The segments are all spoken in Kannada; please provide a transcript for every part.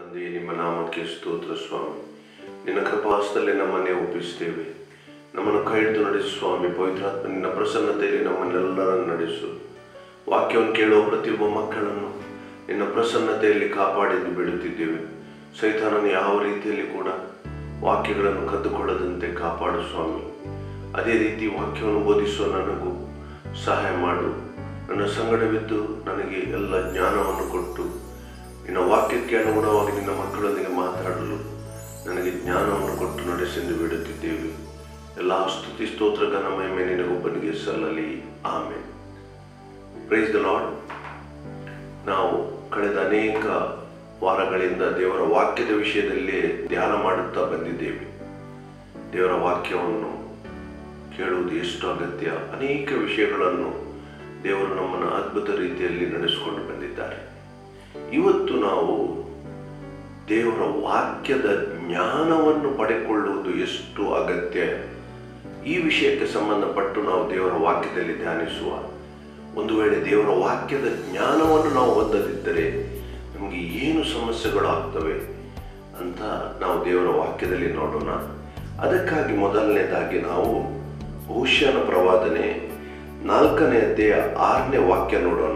ತಂದೆ ನಿಮ್ಮ ನಾಮಕ್ಕೆ ಸ್ತೋತ್ರ ಸ್ವಾಮಿ ನಿನ್ನ ಕೃಪಾಸ್ತಲ್ಲಿ ನಮ್ಮನ್ನೇ ಒಪ್ಪಿಸ್ತೇವೆ ನಮ್ಮನ್ನು ಕೈ ಹಿಡಿದು ನಡೆಸು ಸ್ವಾಮಿ ಪವಿತ್ರಾತ್ಮ ನಿನ್ನ ಪ್ರಸನ್ನತೆಯಲ್ಲಿ ನಮ್ಮನ್ನೆಲ್ಲರನ್ನು ನಡೆಸು ವಾಕ್ಯವನ್ನು ಕೇಳುವ ಪ್ರತಿಯೊಬ್ಬ ಮಕ್ಕಳನ್ನು ನಿನ್ನ ಪ್ರಸನ್ನತೆಯಲ್ಲಿ ಕಾಪಾಡಿದ್ದು ಬಿಡುತ್ತಿದ್ದೇವೆ ಸೈತಾನನು ಯಾವ ರೀತಿಯಲ್ಲಿ ಕೂಡ ವಾಕ್ಯಗಳನ್ನು ಕದ್ದುಕೊಳ್ಳದಂತೆ ಕಾಪಾಡು ಸ್ವಾಮಿ ಅದೇ ರೀತಿ ವಾಕ್ಯವನ್ನು ಬೋಧಿಸುವ ನನಗೂ ಸಹಾಯ ಮಾಡು ನನ್ನ ಸಂಗಡವಿದ್ದು ನನಗೆ ಎಲ್ಲ ಜ್ಞಾನವನ್ನು ಕೊಟ್ಟು ನಿನ್ನ ವಾಕ್ಯಕ್ಕೆ ಅನುಗುಣವಾಗಿ ನಿನ್ನ ಮಕ್ಕಳೊಂದಿಗೆ ಮಾತಾಡಲು ನನಗೆ ಜ್ಞಾನವನ್ನು ಕೊಟ್ಟು ನಡೆಸೆಂದು ಬಿಡುತ್ತಿದ್ದೇವೆ ಎಲ್ಲ ಸ್ತುತಿ ಸ್ತೋತ್ರ ಘನ ಮಹಿಮೆ ನಿನಗೊಬ್ಬನಿಗೆ ಸಲ್ಲಲಿ ಆಮೇಲೆ ಪ್ರೈಸ್ ದ ಲಾರ್ಡ್ ನಾವು ಕಳೆದ ಅನೇಕ ವಾರಗಳಿಂದ ದೇವರ ವಾಕ್ಯದ ವಿಷಯದಲ್ಲಿ ಧ್ಯಾನ ಮಾಡುತ್ತಾ ಬಂದಿದ್ದೇವೆ ದೇವರ ವಾಕ್ಯವನ್ನು ಕೇಳುವುದು ಎಷ್ಟು ಅಗತ್ಯ ಅನೇಕ ವಿಷಯಗಳನ್ನು ದೇವರು ನಮ್ಮನ್ನು ಅದ್ಭುತ ರೀತಿಯಲ್ಲಿ ನಡೆಸಿಕೊಂಡು ಬಂದಿದ್ದಾರೆ ಇವತ್ತು ನಾವು ದೇವರ ವಾಕ್ಯದ ಜ್ಞಾನವನ್ನು ಪಡೆಕೊಳ್ಳುವುದು ಎಷ್ಟು ಅಗತ್ಯ ಈ ವಿಷಯಕ್ಕೆ ಸಂಬಂಧಪಟ್ಟು ನಾವು ದೇವರ ವಾಕ್ಯದಲ್ಲಿ ಧ್ಯಾನಿಸುವ ಒಂದು ವೇಳೆ ದೇವರ ವಾಕ್ಯದ ಜ್ಞಾನವನ್ನು ನಾವು ಹೊಂದದಿದ್ದರೆ ನಮಗೆ ಏನು ಸಮಸ್ಯೆಗಳು ಆಗ್ತವೆ ಅಂತ ನಾವು ದೇವರ ವಾಕ್ಯದಲ್ಲಿ ನೋಡೋಣ ಅದಕ್ಕಾಗಿ ಮೊದಲನೇದಾಗಿ ನಾವು ಬಹುಶಃನ ಪ್ರವಾದನೆ ನಾಲ್ಕನೇ ಅಧ್ಯಾಯ ಆರನೇ ವಾಕ್ಯ ನೋಡೋಣ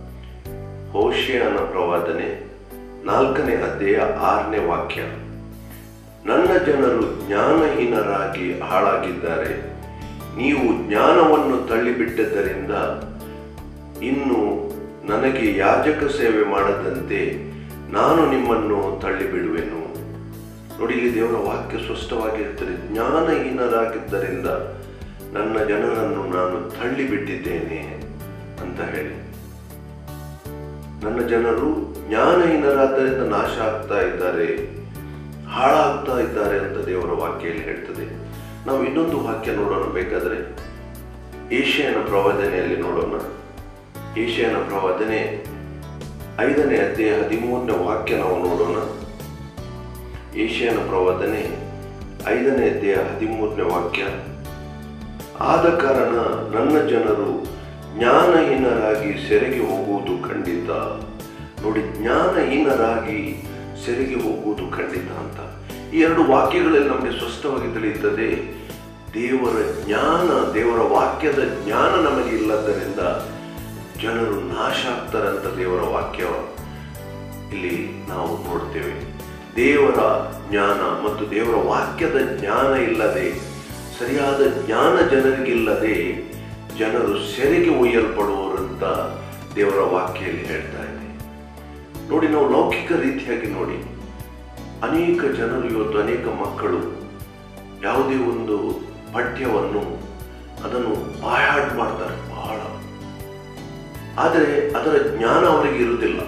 ಹೋಶಿಯನ ಪ್ರವಾದನೆ ನಾಲ್ಕನೇ ಅಧ್ಯಾಯ ಆರನೇ ವಾಕ್ಯ ನನ್ನ ಜನರು ಜ್ಞಾನಹೀನರಾಗಿ ಹಾಳಾಗಿದ್ದಾರೆ ನೀವು ಜ್ಞಾನವನ್ನು ತಳ್ಳಿಬಿಟ್ಟದ್ದರಿಂದ ಇನ್ನು ನನಗೆ ಯಾಜಕ ಸೇವೆ ಮಾಡದಂತೆ ನಾನು ನಿಮ್ಮನ್ನು ತಳ್ಳಿಬಿಡುವೆನು ನೋಡಿ ಇಲ್ಲಿ ದೇವರ ವಾಕ್ಯ ಸ್ಪಷ್ಟವಾಗಿರುತ್ತದೆ ಜ್ಞಾನಹೀನರಾಗಿದ್ದರಿಂದ ನನ್ನ ಜನರನ್ನು ನಾನು ತಳ್ಳಿಬಿಟ್ಟಿದ್ದೇನೆ ಅಂತ ಹೇಳಿ ನನ್ನ ಜನರು ಜ್ಞಾನಹೀನರಾದ್ದರಿಂದ ನಾಶ ಆಗ್ತಾ ಇದ್ದಾರೆ ಹಾಳಾಗ್ತಾ ಇದ್ದಾರೆ ಅಂತ ದೇವರ ವಾಕ್ಯಲ್ಲಿ ಹೇಳ್ತದೆ ನಾವು ಇನ್ನೊಂದು ವಾಕ್ಯ ನೋಡೋಣ ಬೇಕಾದರೆ ಏಷ್ಯನ ಪ್ರವಾದನೆಯಲ್ಲಿ ನೋಡೋಣ ಏಷ್ಯನ ಪ್ರವಾದನೆ ಐದನೇ ಅಧ್ಯಾಯ ಹದಿಮೂರನೇ ವಾಕ್ಯ ನಾವು ನೋಡೋಣ ಏಷ್ಯನ ಪ್ರವಾದನೆ ಐದನೇ ಅಧ್ಯಾಯ ಹದಿಮೂರನೇ ವಾಕ್ಯ ಆದ ಕಾರಣ ನನ್ನ ಜನರು ಜ್ಞಾನಹೀನರಾಗಿ ಸೆರೆಗೆ ಹೋಗುವುದು ಖಂಡಿತ ನೋಡಿ ಜ್ಞಾನಹೀನರಾಗಿ ಸೆರೆಗೆ ಹೋಗುವುದು ಖಂಡಿತ ಅಂತ ಈ ಎರಡು ವಾಕ್ಯಗಳಲ್ಲಿ ನಮಗೆ ಸ್ಪಷ್ಟವಾಗಿ ತಿಳಿಯುತ್ತದೆ ದೇವರ ಜ್ಞಾನ ದೇವರ ವಾಕ್ಯದ ಜ್ಞಾನ ನಮಗೆ ಇಲ್ಲದರಿಂದ ಜನರು ನಾಶ ಆಗ್ತಾರೆ ಅಂತ ದೇವರ ವಾಕ್ಯ ಇಲ್ಲಿ ನಾವು ನೋಡ್ತೇವೆ ದೇವರ ಜ್ಞಾನ ಮತ್ತು ದೇವರ ವಾಕ್ಯದ ಜ್ಞಾನ ಇಲ್ಲದೆ ಸರಿಯಾದ ಜ್ಞಾನ ಜನರಿಗಿಲ್ಲದೆ ಜನರು ಸೆರೆಗೆ ಒಯ್ಯಲ್ಪಡುವರಂತ ದೇವರ ವಾಕ್ಯಲ್ಲಿ ಹೇಳ್ತಾ ಇದೆ ನೋಡಿ ನಾವು ಲೌಕಿಕ ರೀತಿಯಾಗಿ ನೋಡಿ ಅನೇಕ ಜನರು ಇವತ್ತು ಅನೇಕ ಮಕ್ಕಳು ಯಾವುದೇ ಒಂದು ಪಠ್ಯವನ್ನು ಅದನ್ನು ಬಾಯಾಡ್ ಮಾಡ್ತಾರೆ ಬಹಳ ಆದರೆ ಅದರ ಜ್ಞಾನ ಅವರಿಗೆ ಇರುವುದಿಲ್ಲ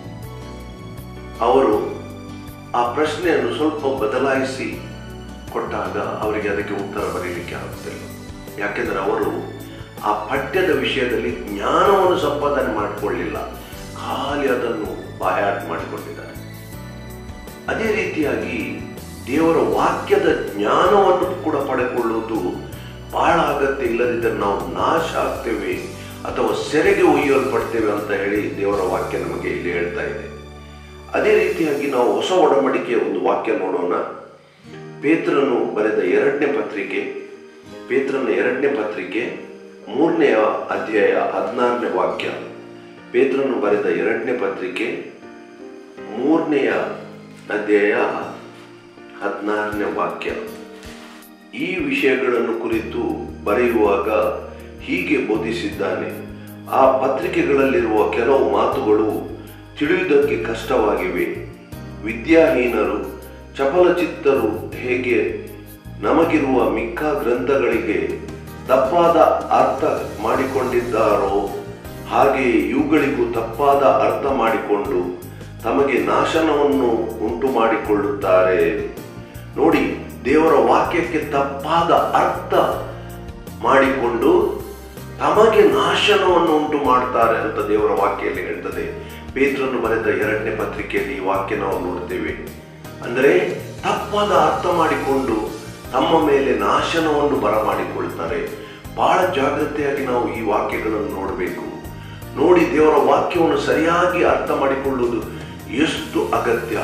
ಅವರು ಆ ಪ್ರಶ್ನೆಯನ್ನು ಸ್ವಲ್ಪ ಬದಲಾಯಿಸಿ ಕೊಟ್ಟಾಗ ಅವರಿಗೆ ಅದಕ್ಕೆ ಉತ್ತರ ಬರೀಲಿಕ್ಕೆ ಆಗುತ್ತಿಲ್ಲ ಯಾಕೆಂದರೆ ಅವರು ಆ ಪಠ್ಯದ ವಿಷಯದಲ್ಲಿ ಜ್ಞಾನವನ್ನು ಸಂಪಾದನೆ ಮಾಡಿಕೊಳ್ಳಿಲ್ಲ ಖಾಲಿ ಅದನ್ನು ಬಾಯಾಟ ಮಾಡಿಕೊಂಡಿದ್ದಾರೆ ಅದೇ ರೀತಿಯಾಗಿ ದೇವರ ವಾಕ್ಯದ ಜ್ಞಾನವನ್ನು ಕೂಡ ಪಡೆಕೊಳ್ಳುವುದು ಬಹಳ ಅಗತ್ಯ ಇಲ್ಲದಿದ್ದರೆ ನಾವು ನಾಶ ಆಗ್ತೇವೆ ಅಥವಾ ಸೆರೆಗೆ ಒಯ್ಯಲ್ಪಡ್ತೇವೆ ಅಂತ ಹೇಳಿ ದೇವರ ವಾಕ್ಯ ನಮಗೆ ಇಲ್ಲಿ ಹೇಳ್ತಾ ಇದೆ ಅದೇ ರೀತಿಯಾಗಿ ನಾವು ಹೊಸ ಒಡಂಬಡಿಕೆಯ ಒಂದು ವಾಕ್ಯ ನೋಡೋಣ ಪೇತ್ರನು ಬರೆದ ಎರಡನೇ ಪತ್ರಿಕೆ ಪೇತ್ರನ ಎರಡನೇ ಪತ್ರಿಕೆ ಮೂರನೆಯ ಅಧ್ಯಾಯ ಹದಿನಾರನೇ ವಾಕ್ಯ ಪೇತ್ರನು ಬರೆದ ಎರಡನೇ ಪತ್ರಿಕೆ ಮೂರನೆಯ ಅಧ್ಯಾಯ ಹದಿನಾರನೇ ವಾಕ್ಯ ಈ ವಿಷಯಗಳನ್ನು ಕುರಿತು ಬರೆಯುವಾಗ ಹೀಗೆ ಬೋಧಿಸಿದ್ದಾನೆ ಆ ಪತ್ರಿಕೆಗಳಲ್ಲಿರುವ ಕೆಲವು ಮಾತುಗಳು ತಿಳಿಯುವುದಕ್ಕೆ ಕಷ್ಟವಾಗಿವೆ ವಿದ್ಯಾಹೀನರು ಚಪಲಚಿತ್ತರು ಹೇಗೆ ನಮಗಿರುವ ಮಿಕ್ಕ ಗ್ರಂಥಗಳಿಗೆ ತಪ್ಪಾದ ಅರ್ಥ ಮಾಡಿಕೊಂಡಿದ್ದಾರೋ ಹಾಗೆ ಇವುಗಳಿಗೂ ತಪ್ಪಾದ ಅರ್ಥ ಮಾಡಿಕೊಂಡು ತಮಗೆ ನಾಶನವನ್ನು ಉಂಟು ಮಾಡಿಕೊಳ್ಳುತ್ತಾರೆ ನೋಡಿ ದೇವರ ವಾಕ್ಯಕ್ಕೆ ತಪ್ಪಾದ ಅರ್ಥ ಮಾಡಿಕೊಂಡು ತಮಗೆ ನಾಶನವನ್ನು ಉಂಟು ಮಾಡ್ತಾರೆ ಅಂತ ದೇವರ ವಾಕ್ಯಲ್ಲಿ ಹೇಳ್ತದೆ ಪೇತ್ರನ್ನು ಬರೆದ ಎರಡನೇ ಪತ್ರಿಕೆಯಲ್ಲಿ ಈ ವಾಕ್ಯ ನಾವು ನೋಡ್ತೇವೆ ಅಂದರೆ ತಪ್ಪಾದ ಅರ್ಥ ಮಾಡಿಕೊಂಡು ತಮ್ಮ ಮೇಲೆ ನಾಶನವನ್ನು ಬರಮಾಡಿಕೊಳ್ತಾರೆ ಬಹಳ ಜಾಗ್ರತೆಯಾಗಿ ನಾವು ಈ ವಾಕ್ಯಗಳನ್ನು ನೋಡಬೇಕು ನೋಡಿ ದೇವರ ವಾಕ್ಯವನ್ನು ಸರಿಯಾಗಿ ಅರ್ಥ ಮಾಡಿಕೊಳ್ಳುವುದು ಎಷ್ಟು ಅಗತ್ಯ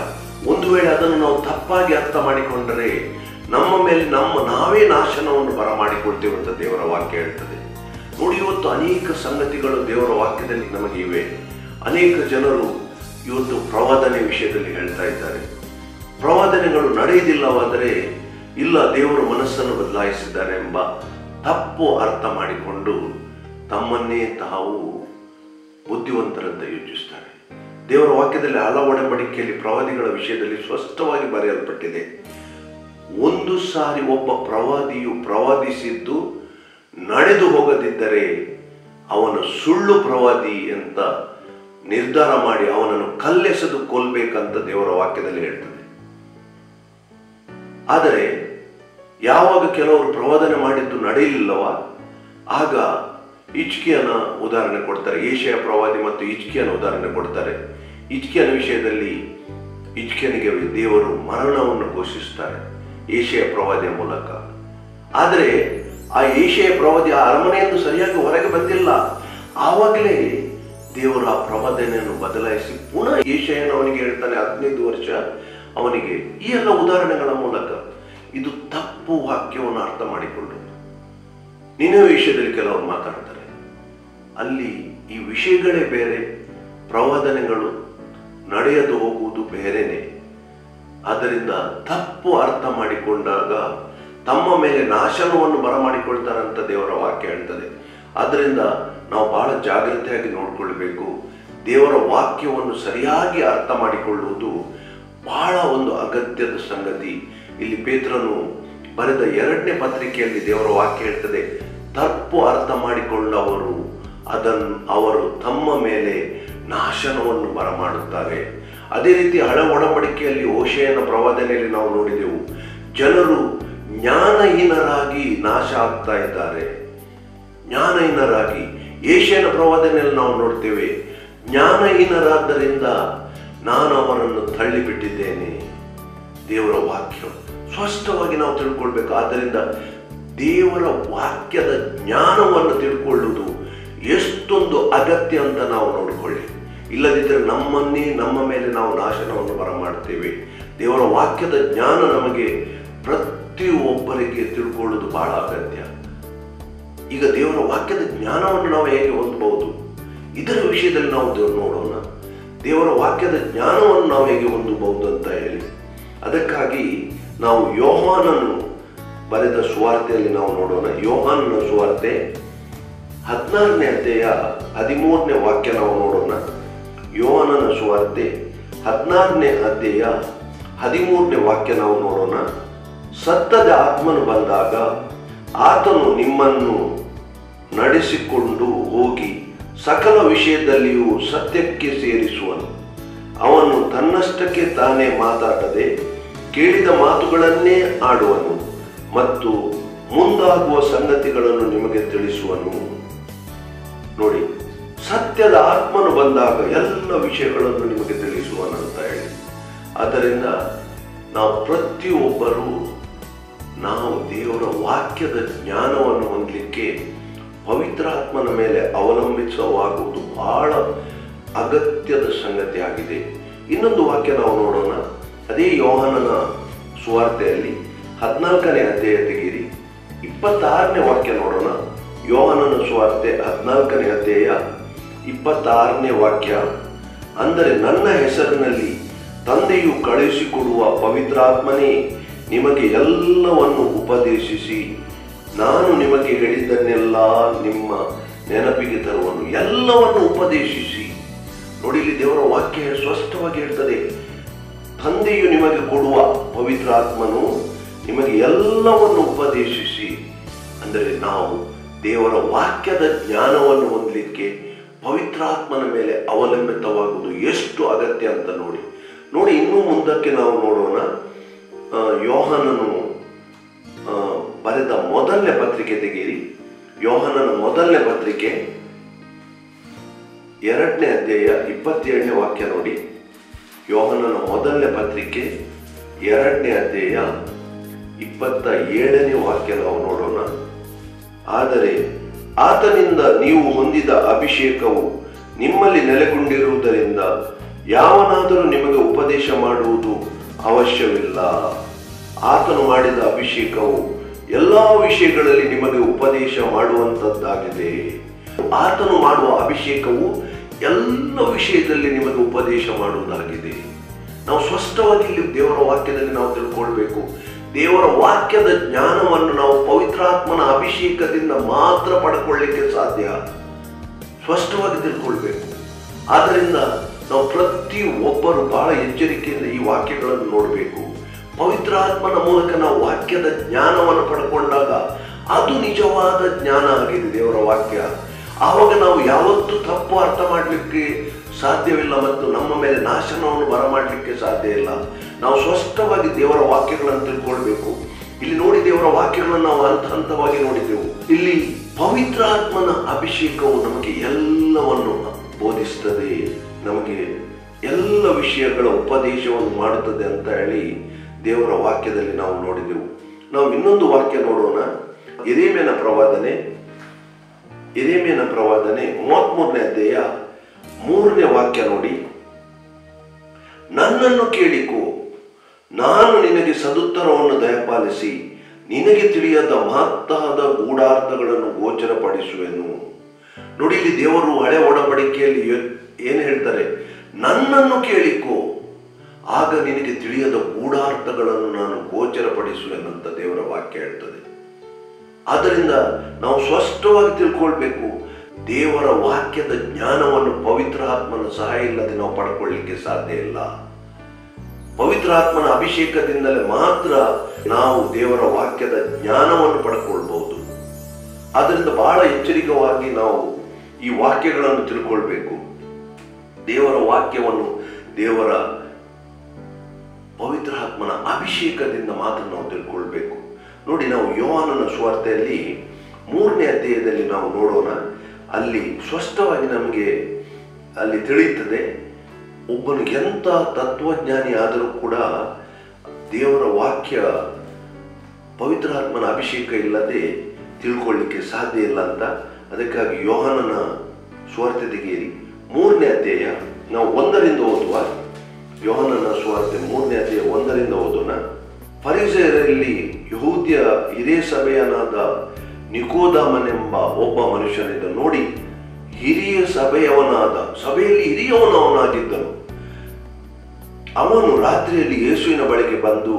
ಒಂದು ವೇಳೆ ಅದನ್ನು ನಾವು ತಪ್ಪಾಗಿ ಅರ್ಥ ಮಾಡಿಕೊಂಡರೆ ನಮ್ಮ ಮೇಲೆ ನಮ್ಮ ನಾವೇ ನಾಶನವನ್ನು ಬರಮಾಡಿಕೊಳ್ತೇವೆ ಅಂತ ದೇವರ ವಾಕ್ಯ ಹೇಳ್ತದೆ ನೋಡಿ ಇವತ್ತು ಅನೇಕ ಸಂಗತಿಗಳು ದೇವರ ವಾಕ್ಯದಲ್ಲಿ ನಮಗೆ ಇವೆ ಅನೇಕ ಜನರು ಇವತ್ತು ಪ್ರವಾದನೆ ವಿಷಯದಲ್ಲಿ ಹೇಳ್ತಾ ಇದ್ದಾರೆ ಪ್ರವಾದನೆಗಳು ನಡೆಯುವುದಿಲ್ಲವಾದರೆ ಇಲ್ಲ ದೇವರು ಮನಸ್ಸನ್ನು ಬದಲಾಯಿಸಿದ್ದಾರೆ ಎಂಬ ತಪ್ಪು ಅರ್ಥ ಮಾಡಿಕೊಂಡು ತಮ್ಮನ್ನೇ ತಾವು ಬುದ್ಧಿವಂತರಂತ ಯೋಚಿಸ್ತಾರೆ ದೇವರ ವಾಕ್ಯದಲ್ಲಿ ಹಲ ಒಡಂಬಡಿಕೆಯಲ್ಲಿ ಪ್ರವಾದಿಗಳ ವಿಷಯದಲ್ಲಿ ಸ್ಪಷ್ಟವಾಗಿ ಬರೆಯಲ್ಪಟ್ಟಿದೆ ಒಂದು ಸಾರಿ ಒಬ್ಬ ಪ್ರವಾದಿಯು ಪ್ರವಾದಿಸಿದ್ದು ನಡೆದು ಹೋಗದಿದ್ದರೆ ಅವನು ಸುಳ್ಳು ಪ್ರವಾದಿ ಅಂತ ನಿರ್ಧಾರ ಮಾಡಿ ಅವನನ್ನು ಕಲ್ಲೆಸೆದು ಕೊಲ್ಬೇಕಂತ ದೇವರ ವಾಕ್ಯದಲ್ಲಿ ಹೇಳ್ತದೆ ಆದರೆ ಯಾವಾಗ ಕೆಲವರು ಪ್ರವಾದನೆ ಮಾಡಿದ್ದು ನಡೆಯಲಿಲ್ಲವ ಆಗ ಇಚ್ಕಿಯನ ಉದಾಹರಣೆ ಕೊಡ್ತಾರೆ ಏಷ್ಯಾ ಪ್ರವಾದಿ ಮತ್ತು ಇಚ್ಕಿಯನ ಉದಾಹರಣೆ ಕೊಡ್ತಾರೆ ಇಚ್ಕಿಯನ ವಿಷಯದಲ್ಲಿ ಇಚ್ಕಿಯನಿಗೆ ದೇವರು ಮರಣವನ್ನು ಘೋಷಿಸ್ತಾರೆ ಏಷ್ಯಾ ಪ್ರವಾದಿಯ ಮೂಲಕ ಆದರೆ ಆ ಏಷ್ಯಾ ಪ್ರವಾದಿ ಆ ಅರಮನೆಯನ್ನು ಸರಿಯಾಗಿ ಹೊರಗೆ ಬಂದಿಲ್ಲ ಆವಾಗಲೇ ದೇವರು ಆ ಪ್ರವಾದನೆಯನ್ನು ಬದಲಾಯಿಸಿ ಪುನಃ ಏಷ್ಯನ ಅವನಿಗೆ ಹೇಳ್ತಾನೆ ಹದಿನೈದು ವರ್ಷ ಅವನಿಗೆ ಈ ಎಲ್ಲ ಉದಾಹರಣೆಗಳ ಮೂಲಕ ಇದು ತಪ್ಪು ವಾಕ್ಯವನ್ನು ಅರ್ಥ ಮಾಡಿಕೊಂಡು ನಿನ್ನ ವಿಷಯದಲ್ಲಿ ಕೆಲವರು ಮಾತಾಡ್ತಾರೆ ಅಲ್ಲಿ ಈ ವಿಷಯಗಳೇ ಬೇರೆ ಪ್ರವಾದನೆಗಳು ನಡೆಯದು ಹೋಗುವುದು ಬೇರೆನೆ ಆದ್ದರಿಂದ ತಪ್ಪು ಅರ್ಥ ಮಾಡಿಕೊಂಡಾಗ ತಮ್ಮ ಮೇಲೆ ನಾಶನವನ್ನು ಬರಮಾಡಿಕೊಳ್ತಾರಂತ ದೇವರ ವಾಕ್ಯ ಹೇಳ್ತದೆ ಆದ್ದರಿಂದ ನಾವು ಬಹಳ ಜಾಗ್ರತೆಯಾಗಿ ನೋಡಿಕೊಳ್ಬೇಕು ದೇವರ ವಾಕ್ಯವನ್ನು ಸರಿಯಾಗಿ ಅರ್ಥ ಮಾಡಿಕೊಳ್ಳುವುದು ಬಹಳ ಒಂದು ಅಗತ್ಯದ ಸಂಗತಿ ಇಲ್ಲಿ ಪೇತ್ರನು ಬರೆದ ಎರಡನೇ ಪತ್ರಿಕೆಯಲ್ಲಿ ದೇವರ ವಾಕ್ಯ ಹೇಳ್ತದೆ ತಪ್ಪು ಅರ್ಥ ಮಾಡಿಕೊಂಡವರು ಅದನ್ನು ಅವರು ತಮ್ಮ ಮೇಲೆ ನಾಶನವನ್ನು ಬರಮಾಡುತ್ತಾರೆ ಅದೇ ರೀತಿ ಹಳ ಒಡಂಬಡಿಕೆಯಲ್ಲಿ ಓಶೆಯನ ಪ್ರವಾದನೆಯಲ್ಲಿ ನಾವು ನೋಡಿದೆವು ಜನರು ಜ್ಞಾನಹೀನರಾಗಿ ನಾಶ ಆಗ್ತಾ ಇದ್ದಾರೆ ಜ್ಞಾನಹೀನರಾಗಿ ಏಷ್ಯನ ಪ್ರವಾದನೆಯಲ್ಲಿ ನಾವು ನೋಡ್ತೇವೆ ಜ್ಞಾನಹೀನರಾದ್ದರಿಂದ ನಾನು ಅವರನ್ನು ತಳ್ಳಿಬಿಟ್ಟಿದ್ದೇನೆ ದೇವರ ವಾಕ್ಯ ಸ್ಪಷ್ಟವಾಗಿ ನಾವು ತಿಳ್ಕೊಳ್ಬೇಕು ಆದ್ದರಿಂದ ದೇವರ ವಾಕ್ಯದ ಜ್ಞಾನವನ್ನು ತಿಳ್ಕೊಳ್ಳುವುದು ಎಷ್ಟೊಂದು ಅಗತ್ಯ ಅಂತ ನಾವು ನೋಡಿಕೊಳ್ಳಿ ಇಲ್ಲದಿದ್ದರೆ ನಮ್ಮನ್ನೇ ನಮ್ಮ ಮೇಲೆ ನಾವು ನಾಶನವನ್ನು ಬರಮಾಡ್ತೇವೆ ದೇವರ ವಾಕ್ಯದ ಜ್ಞಾನ ನಮಗೆ ಪ್ರತಿಯೊಬ್ಬರಿಗೆ ತಿಳ್ಕೊಳ್ಳುವುದು ಬಹಳ ಅಗತ್ಯ ಈಗ ದೇವರ ವಾಕ್ಯದ ಜ್ಞಾನವನ್ನು ನಾವು ಹೇಗೆ ಹೊಂದಬಹುದು ಇದರ ವಿಷಯದಲ್ಲಿ ನಾವು ದೇವ್ರು ನೋಡೋಣ ದೇವರ ವಾಕ್ಯದ ಜ್ಞಾನವನ್ನು ನಾವು ಹೇಗೆ ಹೊಂದಬಹುದು ಅಂತ ಹೇಳಿ ಅದಕ್ಕಾಗಿ ನಾವು ಯೋಹಾನನು ಬರೆದ ಸುವಾರ್ತೆಯಲ್ಲಿ ನಾವು ನೋಡೋಣ ಯೋಹಾನನ ಸುವಾರ್ತೆ ಹದಿನಾರನೇ ಅಧ್ಯಾಯ ಹದಿಮೂರನೇ ವಾಕ್ಯ ನಾವು ನೋಡೋಣ ಯೋಹಾನನ ಸುವಾರ್ತೆ ಹದಿನಾರನೇ ಅಧ್ಯಾಯ ಹದಿಮೂರನೇ ವಾಕ್ಯ ನಾವು ನೋಡೋಣ ಸತ್ತದ ಆತ್ಮನು ಬಂದಾಗ ಆತನು ನಿಮ್ಮನ್ನು ನಡೆಸಿಕೊಂಡು ಹೋಗಿ ಸಕಲ ವಿಷಯದಲ್ಲಿಯೂ ಸತ್ಯಕ್ಕೆ ಸೇರಿಸುವನು ಅವನು ತನ್ನಷ್ಟಕ್ಕೆ ತಾನೇ ಮಾತಾಡದೆ ಕೇಳಿದ ಮಾತುಗಳನ್ನೇ ಆಡುವನು ಮತ್ತು ಮುಂದಾಗುವ ಸಂಗತಿಗಳನ್ನು ನಿಮಗೆ ತಿಳಿಸುವನು ನೋಡಿ ಸತ್ಯದ ಆತ್ಮನು ಬಂದಾಗ ಎಲ್ಲ ವಿಷಯಗಳನ್ನು ನಿಮಗೆ ತಿಳಿಸುವನಂತ ಹೇಳಿ ಆದ್ದರಿಂದ ನಾವು ಪ್ರತಿಯೊಬ್ಬರೂ ನಾವು ದೇವರ ವಾಕ್ಯದ ಜ್ಞಾನವನ್ನು ಹೊಂದಲಿಕ್ಕೆ ಪವಿತ್ರಾತ್ಮನ ಮೇಲೆ ಅವಲಂಬಿಸವಾಗುವುದು ಬಹಳ ಅಗತ್ಯದ ಸಂಗತಿ ಆಗಿದೆ ಇನ್ನೊಂದು ವಾಕ್ಯ ನಾವು ನೋಡೋಣ ಅದೇ ಯೋಹನನ ಸುವಾರ್ತೆಯಲ್ಲಿ ಹದಿನಾಲ್ಕನೇ ಅಧ್ಯಾಯ ತೆಗೀರಿ ಇಪ್ಪತ್ತಾರನೇ ವಾಕ್ಯ ನೋಡೋಣ ಯೋಹನನ ಸುವಾರ್ತೆ ಹದಿನಾಲ್ಕನೇ ಅಧ್ಯಾಯ ಇಪ್ಪತ್ತಾರನೇ ವಾಕ್ಯ ಅಂದರೆ ನನ್ನ ಹೆಸರಿನಲ್ಲಿ ತಂದೆಯು ಕಳುಹಿಸಿಕೊಡುವ ಪವಿತ್ರಾತ್ಮನೇ ನಿಮಗೆ ಎಲ್ಲವನ್ನು ಉಪದೇಶಿಸಿ ನಾನು ನಿಮಗೆ ಹೇಳಿದ್ದನ್ನೆಲ್ಲ ನಿಮ್ಮ ನೆನಪಿಗೆ ತರುವನು ಎಲ್ಲವನ್ನು ಉಪದೇಶಿಸಿ ನೋಡಿ ಇಲ್ಲಿ ದೇವರ ವಾಕ್ಯ ಸ್ಪಷ್ಟವಾಗಿ ಹೇಳ್ತದೆ ತಂದೆಯು ನಿಮಗೆ ಕೊಡುವ ಪವಿತ್ರಾತ್ಮನು ನಿಮಗೆ ಎಲ್ಲವನ್ನು ಉಪದೇಶಿಸಿ ಅಂದರೆ ನಾವು ದೇವರ ವಾಕ್ಯದ ಜ್ಞಾನವನ್ನು ಹೊಂದಲಿಕ್ಕೆ ಪವಿತ್ರಾತ್ಮನ ಮೇಲೆ ಅವಲಂಬಿತವಾಗುವುದು ಎಷ್ಟು ಅಗತ್ಯ ಅಂತ ನೋಡಿ ನೋಡಿ ಇನ್ನೂ ಮುಂದಕ್ಕೆ ನಾವು ನೋಡೋಣ ಆ, ಯೋಹಾನನು ಆ, ಬರೆದ ಮೊದಲನೇ ಪತ್ರಿಕೆ ತೆಗೀರಿ ಯೋಹಾನನ ಮೊದಲನೇ ಪತ್ರಿಕೆ ಎರಡನೇ ಅಧ್ಯಾಯ ಇಪ್ಪತ್ತೇಳನೇ ವಾಕ್ಯ ನೋಡಿ ಯೋಹನನ ಮೊದಲನೇ ಪತ್ರಿಕೆ ಎರಡನೇ ಅಧ್ಯಾಯ ಇಪ್ಪತ್ತ ಏಳನೇ ವಾಕ್ಯ ನಾವು ನೋಡೋಣ ಆದರೆ ಆತನಿಂದ ನೀವು ಹೊಂದಿದ ಅಭಿಷೇಕವು ನಿಮ್ಮಲ್ಲಿ ನೆಲೆಗೊಂಡಿರುವುದರಿಂದ ಯಾವನಾದರೂ ನಿಮಗೆ ಉಪದೇಶ ಮಾಡುವುದು ಅವಶ್ಯವಿಲ್ಲ ಆತನು ಮಾಡಿದ ಅಭಿಷೇಕವು ಎಲ್ಲ ವಿಷಯಗಳಲ್ಲಿ ನಿಮಗೆ ಉಪದೇಶ ಮಾಡುವಂಥದ್ದಾಗಿದೆ ಆತನು ಮಾಡುವ ಅಭಿಷೇಕವು ಎಲ್ಲ ವಿಷಯದಲ್ಲಿ ನಿಮಗೆ ಉಪದೇಶ ಮಾಡುವುದಾಗಿದೆ ನಾವು ಸ್ಪಷ್ಟವಾಗಿ ಇಲ್ಲಿ ದೇವರ ವಾಕ್ಯದಲ್ಲಿ ನಾವು ತಿಳ್ಕೊಳ್ಬೇಕು ದೇವರ ವಾಕ್ಯದ ಜ್ಞಾನವನ್ನು ನಾವು ಪವಿತ್ರಾತ್ಮನ ಅಭಿಷೇಕದಿಂದ ಮಾತ್ರ ಪಡ್ಕೊಳ್ಳಿಕ್ಕೆ ಸಾಧ್ಯ ಸ್ಪಷ್ಟವಾಗಿ ತಿಳ್ಕೊಳ್ಬೇಕು ಆದ್ದರಿಂದ ನಾವು ಪ್ರತಿ ಒಬ್ಬರು ಬಹಳ ಎಚ್ಚರಿಕೆಯಿಂದ ಈ ವಾಕ್ಯಗಳನ್ನು ನೋಡಬೇಕು ಪವಿತ್ರಾತ್ಮನ ಮೂಲಕ ನಾವು ವಾಕ್ಯದ ಜ್ಞಾನವನ್ನು ಪಡ್ಕೊಂಡಾಗ ಅದು ನಿಜವಾದ ಜ್ಞಾನ ಆಗಿದೆ ದೇವರ ವಾಕ್ಯ ಆವಾಗ ನಾವು ಯಾವತ್ತೂ ತಪ್ಪು ಅರ್ಥ ಮಾಡಲಿಕ್ಕೆ ಸಾಧ್ಯವಿಲ್ಲ ಮತ್ತು ನಮ್ಮ ಮೇಲೆ ನಾಶನವನ್ನು ಬರಮಾಡಲಿಕ್ಕೆ ಸಾಧ್ಯ ಇಲ್ಲ ನಾವು ಸ್ಪಷ್ಟವಾಗಿ ದೇವರ ವಾಕ್ಯಗಳನ್ನು ತಿಳ್ಕೊಳ್ಬೇಕು ಇಲ್ಲಿ ನೋಡಿ ದೇವರ ವಾಕ್ಯಗಳನ್ನು ನಾವು ಹಂತ ಹಂತವಾಗಿ ನೋಡಿದೆವು ಇಲ್ಲಿ ಪವಿತ್ರಾತ್ಮನ ಅಭಿಷೇಕವು ನಮಗೆ ಎಲ್ಲವನ್ನು ಬೋಧಿಸ್ತದೆ ನಮಗೆ ಎಲ್ಲ ವಿಷಯಗಳ ಉಪದೇಶವನ್ನು ಮಾಡುತ್ತದೆ ಅಂತ ಹೇಳಿ ದೇವರ ವಾಕ್ಯದಲ್ಲಿ ನಾವು ನೋಡಿದೆವು ನಾವು ಇನ್ನೊಂದು ವಾಕ್ಯ ನೋಡೋಣ ಎರೇಮೇನ ಪ್ರವಾದನೆ ಎರೇಮೇನ ಪ್ರವಾದನೆ ಮೂವತ್ಮೂರನೇ ಅಧ್ಯಾಯ ಮೂರನೇ ವಾಕ್ಯ ನೋಡಿ ನನ್ನನ್ನು ಕೇಳಿಕೋ ನಾನು ನಿನಗೆ ಸದುತ್ತರವನ್ನು ದಯಪಾಲಿಸಿ ನಿನಗೆ ತಿಳಿಯದ ಮಹತ್ತಾದ ಗೂಢಾರ್ಥಗಳನ್ನು ಗೋಚರಪಡಿಸುವೆನು ನೋಡಿ ಇಲ್ಲಿ ದೇವರು ಹಳೆ ಒಡಂಬಡಿಕೆಯಲ್ಲಿ ಏನು ಹೇಳ್ತಾರೆ ನನ್ನನ್ನು ಕೇಳಿಕೋ ಆಗ ನಿನಗೆ ತಿಳಿಯದ ಗೂಢಾರ್ಥಗಳನ್ನು ನಾನು ಗೋಚರಪಡಿಸುವೆನಂತ ದೇವರ ವಾಕ್ಯ ಹೇಳ್ತದೆ ಆದ್ದರಿಂದ ನಾವು ಸ್ಪಷ್ಟವಾಗಿ ತಿಳ್ಕೊಳ್ಬೇಕು ದೇವರ ವಾಕ್ಯದ ಜ್ಞಾನವನ್ನು ಪವಿತ್ರ ಆತ್ಮನ ಸಹಾಯ ಇಲ್ಲದೆ ನಾವು ಪಡ್ಕೊಳ್ಳಿಕ್ಕೆ ಸಾಧ್ಯ ಇಲ್ಲ ಪವಿತ್ರಾತ್ಮನ ಅಭಿಷೇಕದಿಂದಲೇ ಮಾತ್ರ ನಾವು ದೇವರ ವಾಕ್ಯದ ಜ್ಞಾನವನ್ನು ಪಡ್ಕೊಳ್ಬಹುದು ಆದ್ದರಿಂದ ಬಹಳ ಎಚ್ಚರಿಕವಾಗಿ ನಾವು ಈ ವಾಕ್ಯಗಳನ್ನು ತಿಳ್ಕೊಳ್ಬೇಕು ದೇವರ ವಾಕ್ಯವನ್ನು ದೇವರ ಪವಿತ್ರಾತ್ಮನ ಅಭಿಷೇಕದಿಂದ ಮಾತ್ರ ನಾವು ತಿಳ್ಕೊಳ್ಬೇಕು ನೋಡಿ ನಾವು ಯೋಹಾನನ ಸ್ವಾರ್ಥೆಯಲ್ಲಿ ಮೂರನೇ ಅಧ್ಯಾಯದಲ್ಲಿ ನಾವು ನೋಡೋಣ ಅಲ್ಲಿ ಸ್ಪಷ್ಟವಾಗಿ ನಮಗೆ ಅಲ್ಲಿ ತಿಳಿಯುತ್ತದೆ ಒಬ್ಬನು ಎಂಥ ತತ್ವಜ್ಞಾನಿ ಆದರೂ ಕೂಡ ದೇವರ ವಾಕ್ಯ ಪವಿತ್ರಾತ್ಮನ ಅಭಿಷೇಕ ಇಲ್ಲದೆ ತಿಳ್ಕೊಳ್ಳಿಕ್ಕೆ ಸಾಧ್ಯ ಇಲ್ಲ ಅಂತ ಅದಕ್ಕಾಗಿ ಯೋಹಾನನ ಸ್ವಾರ್ಥ ತೆಗೆಯಿರಿ ಮೂರನೇ ಅಧ್ಯಾಯ ನಾವು ಒಂದರಿಂದ ಓದುವ ಯೋಹಾನನ ಸ್ವಾರ್ಥ ಮೂರನೇ ಅಧ್ಯಾಯ ಒಂದರಿಂದ ಓದೋಣ ಪರಿಸರಲ್ಲಿ ಯಹೂದ್ಯ ಹಿರಿಯ ಸಭೆಯನಾದ ನಿಕೋದಾಮನೆಂಬ ಒಬ್ಬ ಮನುಷ್ಯನಿದ್ದ ನೋಡಿ ಹಿರಿಯ ಸಭೆಯವನಾದ ಸಭೆಯಲ್ಲಿ ಹಿರಿಯವನವನಾಗಿದ್ದನು ಅವನು ರಾತ್ರಿಯಲ್ಲಿ ಯೇಸುವಿನ ಬಳಿಗೆ ಬಂದು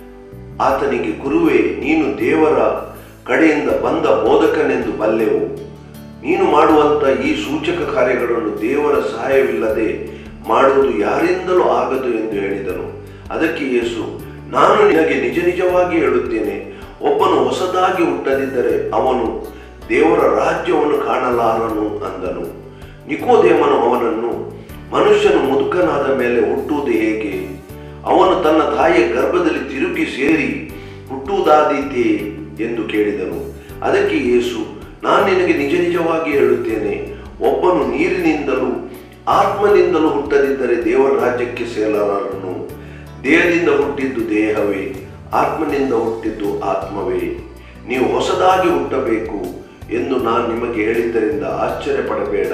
ಆತನಿಗೆ ಗುರುವೇ ನೀನು ದೇವರ ಕಡೆಯಿಂದ ಬಂದ ಬೋಧಕನೆಂದು ಬಲ್ಲೆವು ನೀನು ಮಾಡುವಂತ ಈ ಸೂಚಕ ಕಾರ್ಯಗಳನ್ನು ದೇವರ ಸಹಾಯವಿಲ್ಲದೆ ಮಾಡುವುದು ಯಾರಿಂದಲೂ ಆಗದು ಎಂದು ಹೇಳಿದನು ಅದಕ್ಕೆ ಯೇಸು ನಾನು ನಿನಗೆ ನಿಜ ನಿಜವಾಗಿ ಹೇಳುತ್ತೇನೆ ಒಬ್ಬನು ಹೊಸದಾಗಿ ಹುಟ್ಟದಿದ್ದರೆ ಅವನು ದೇವರ ರಾಜ್ಯವನ್ನು ಕಾಣಲಾರನು ಅಂದನು ನಿಕೋದೇಮನು ಅವನನ್ನು ಮನುಷ್ಯನು ಮುದುಕನಾದ ಮೇಲೆ ಹುಟ್ಟುವುದು ಹೇಗೆ ಅವನು ತನ್ನ ತಾಯಿಯ ಗರ್ಭದಲ್ಲಿ ತಿರುಗಿ ಸೇರಿ ಹುಟ್ಟುವುದಾದೀತೆ ಎಂದು ಕೇಳಿದನು ಅದಕ್ಕೆ ಯೇಸು ನಾನು ನಿನಗೆ ನಿಜ ನಿಜವಾಗಿ ಹೇಳುತ್ತೇನೆ ಒಬ್ಬನು ನೀರಿನಿಂದಲೂ ಆತ್ಮನಿಂದಲೂ ಹುಟ್ಟದಿದ್ದರೆ ದೇವರ ರಾಜ್ಯಕ್ಕೆ ಸೇರಲಾರನು ದೇಹದಿಂದ ಹುಟ್ಟಿದ್ದು ದೇಹವೇ ಆತ್ಮನಿಂದ ಹುಟ್ಟಿದ್ದು ಆತ್ಮವೇ ನೀವು ಹೊಸದಾಗಿ ಹುಟ್ಟಬೇಕು ಎಂದು ನಾನು ನಿಮಗೆ ಹೇಳಿದ್ದರಿಂದ ಆಶ್ಚರ್ಯ ಪಡಬೇಡ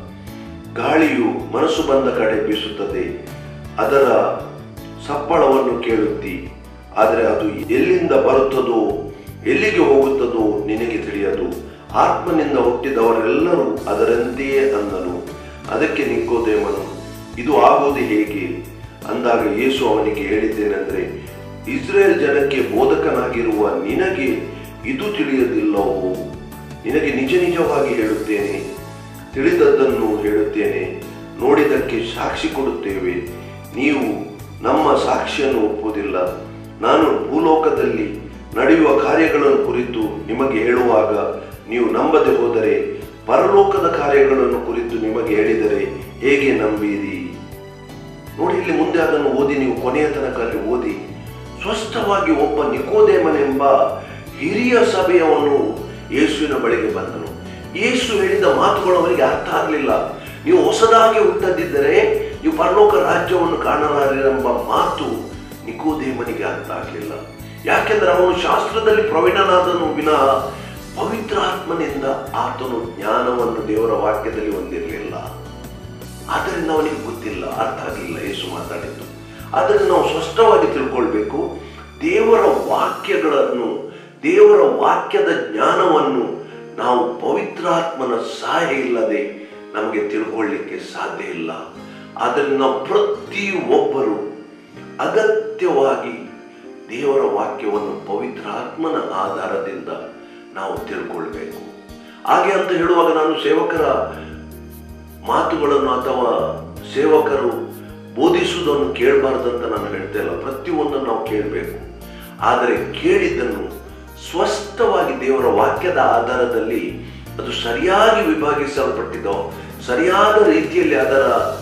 ಗಾಳಿಯು ಮನಸ್ಸು ಬಂದ ಕಡೆ ಬೀಸುತ್ತದೆ ಅದರ ಸಪ್ಪಳವನ್ನು ಕೇಳುತ್ತಿ ಆದರೆ ಅದು ಎಲ್ಲಿಂದ ಬರುತ್ತದೋ ಎಲ್ಲಿಗೆ ಹೋಗುತ್ತದೋ ನಿನಗೆ ತಿಳಿಯದು ಆತ್ಮನಿಂದ ಹುಟ್ಟಿದವರೆಲ್ಲರೂ ಅದರಂತೆಯೇ ಅಂದನು ಅದಕ್ಕೆ ನಿಕ್ಕೋದೇಮನು ಇದು ಆಗುವುದು ಹೇಗೆ ಅಂದಾಗ ಯೇಸು ಅವನಿಗೆ ಹೇಳಿದ್ದೇನೆಂದರೆ ಇಸ್ರೇಲ್ ಜನಕ್ಕೆ ಬೋಧಕನಾಗಿರುವ ನಿನಗೆ ಇದು ತಿಳಿಯದಿಲ್ಲವೋ ನಿನಗೆ ನಿಜ ನಿಜವಾಗಿ ಹೇಳುತ್ತೇನೆ ತಿಳಿದದ್ದನ್ನು ಹೇಳುತ್ತೇನೆ ನೋಡಿದಕ್ಕೆ ಸಾಕ್ಷಿ ಕೊಡುತ್ತೇವೆ ನೀವು ನಮ್ಮ ಸಾಕ್ಷಿಯನ್ನು ಒಪ್ಪುವುದಿಲ್ಲ ನಾನು ಭೂಲೋಕದಲ್ಲಿ ನಡೆಯುವ ಕಾರ್ಯಗಳನ್ನು ಕುರಿತು ನಿಮಗೆ ಹೇಳುವಾಗ ನೀವು ನಂಬದೆ ಹೋದರೆ ಪರಲೋಕದ ಕಾರ್ಯಗಳನ್ನು ಕುರಿತು ನಿಮಗೆ ಹೇಳಿದರೆ ಹೇಗೆ ನಂಬೀರಿ ನೋಡಿ ಇಲ್ಲಿ ಮುಂದೆ ಅದನ್ನು ಓದಿ ನೀವು ಕೊನೆಯ ತನಕ ಅಲ್ಲಿ ಓದಿ ಸ್ಪಷ್ಟವಾಗಿ ಒಬ್ಬ ನಿಕೋದೇಮನೆಂಬ ಹಿರಿಯ ಸಭೆಯವನು ಯೇಸುವಿನ ಬಳಿಗೆ ಬಂದನು ಯೇಸು ಹೇಳಿದ ಮಾತುಗಳು ಅವರಿಗೆ ಅರ್ಥ ಆಗಲಿಲ್ಲ ನೀವು ಹೊಸದಾಗಿ ಹುಟ್ಟದಿದ್ದರೆ ನೀವು ಪರಲೋಕ ರಾಜ್ಯವನ್ನು ಕಾಣಲಾರೆಂಬ ಮಾತು ನಿಕೋದೇಮನಿಗೆ ಅರ್ಥ ಆಗಲಿಲ್ಲ ಯಾಕೆಂದ್ರೆ ಅವನು ಶಾಸ್ತ್ರದಲ್ಲಿ ಪ್ರವೀಣನಾದನು ವಿನಃ ಪವಿತ್ರ ಆತ್ಮನಿಂದ ಆತನು ಜ್ಞಾನವನ್ನು ದೇವರ ವಾಕ್ಯದಲ್ಲಿ ಹೊಂದಿರಲಿಲ್ಲ ಆದ್ದರಿಂದ ಅವನಿಗೆ ಗೊತ್ತಿಲ್ಲ ಅರ್ಥ ಆಗಲಿಲ್ಲ ಯೇಸು ಮಾತಾಡಿದ್ದು ಅದನ್ನು ನಾವು ಸ್ಪಷ್ಟವಾಗಿ ತಿಳ್ಕೊಳ್ಬೇಕು ದೇವರ ವಾಕ್ಯಗಳನ್ನು ದೇವರ ವಾಕ್ಯದ ಜ್ಞಾನವನ್ನು ನಾವು ಪವಿತ್ರಾತ್ಮನ ಸಹಾಯ ಇಲ್ಲದೆ ನಮಗೆ ತಿಳ್ಕೊಳ್ಳಿಕ್ಕೆ ಸಾಧ್ಯ ಇಲ್ಲ ಆದ್ದರಿಂದ ನಾವು ಪ್ರತಿಯೊಬ್ಬರು ಅಗತ್ಯವಾಗಿ ದೇವರ ವಾಕ್ಯವನ್ನು ಪವಿತ್ರಾತ್ಮನ ಆಧಾರದಿಂದ ನಾವು ತಿಳ್ಕೊಳ್ಬೇಕು ಹಾಗೆ ಅಂತ ಹೇಳುವಾಗ ನಾನು ಸೇವಕರ ಮಾತುಗಳನ್ನು ಅಥವಾ ಸೇವಕರು ಬೋಧಿಸುವುದನ್ನು ಕೇಳಬಾರ್ದಂತ ನಾನು ಹೇಳ್ತಾ ಇಲ್ಲ ಪ್ರತಿಯೊಂದನ್ನು ನಾವು ಕೇಳಬೇಕು ಆದರೆ ಕೇಳಿದ್ದನ್ನು ಸ್ಪಷ್ಟವಾಗಿ ದೇವರ ವಾಕ್ಯದ ಆಧಾರದಲ್ಲಿ ಅದು ಸರಿಯಾಗಿ ವಿಭಾಗಿಸಲ್ಪಟ್ಟಿದೋ ಸರಿಯಾದ ರೀತಿಯಲ್ಲಿ ಅದರ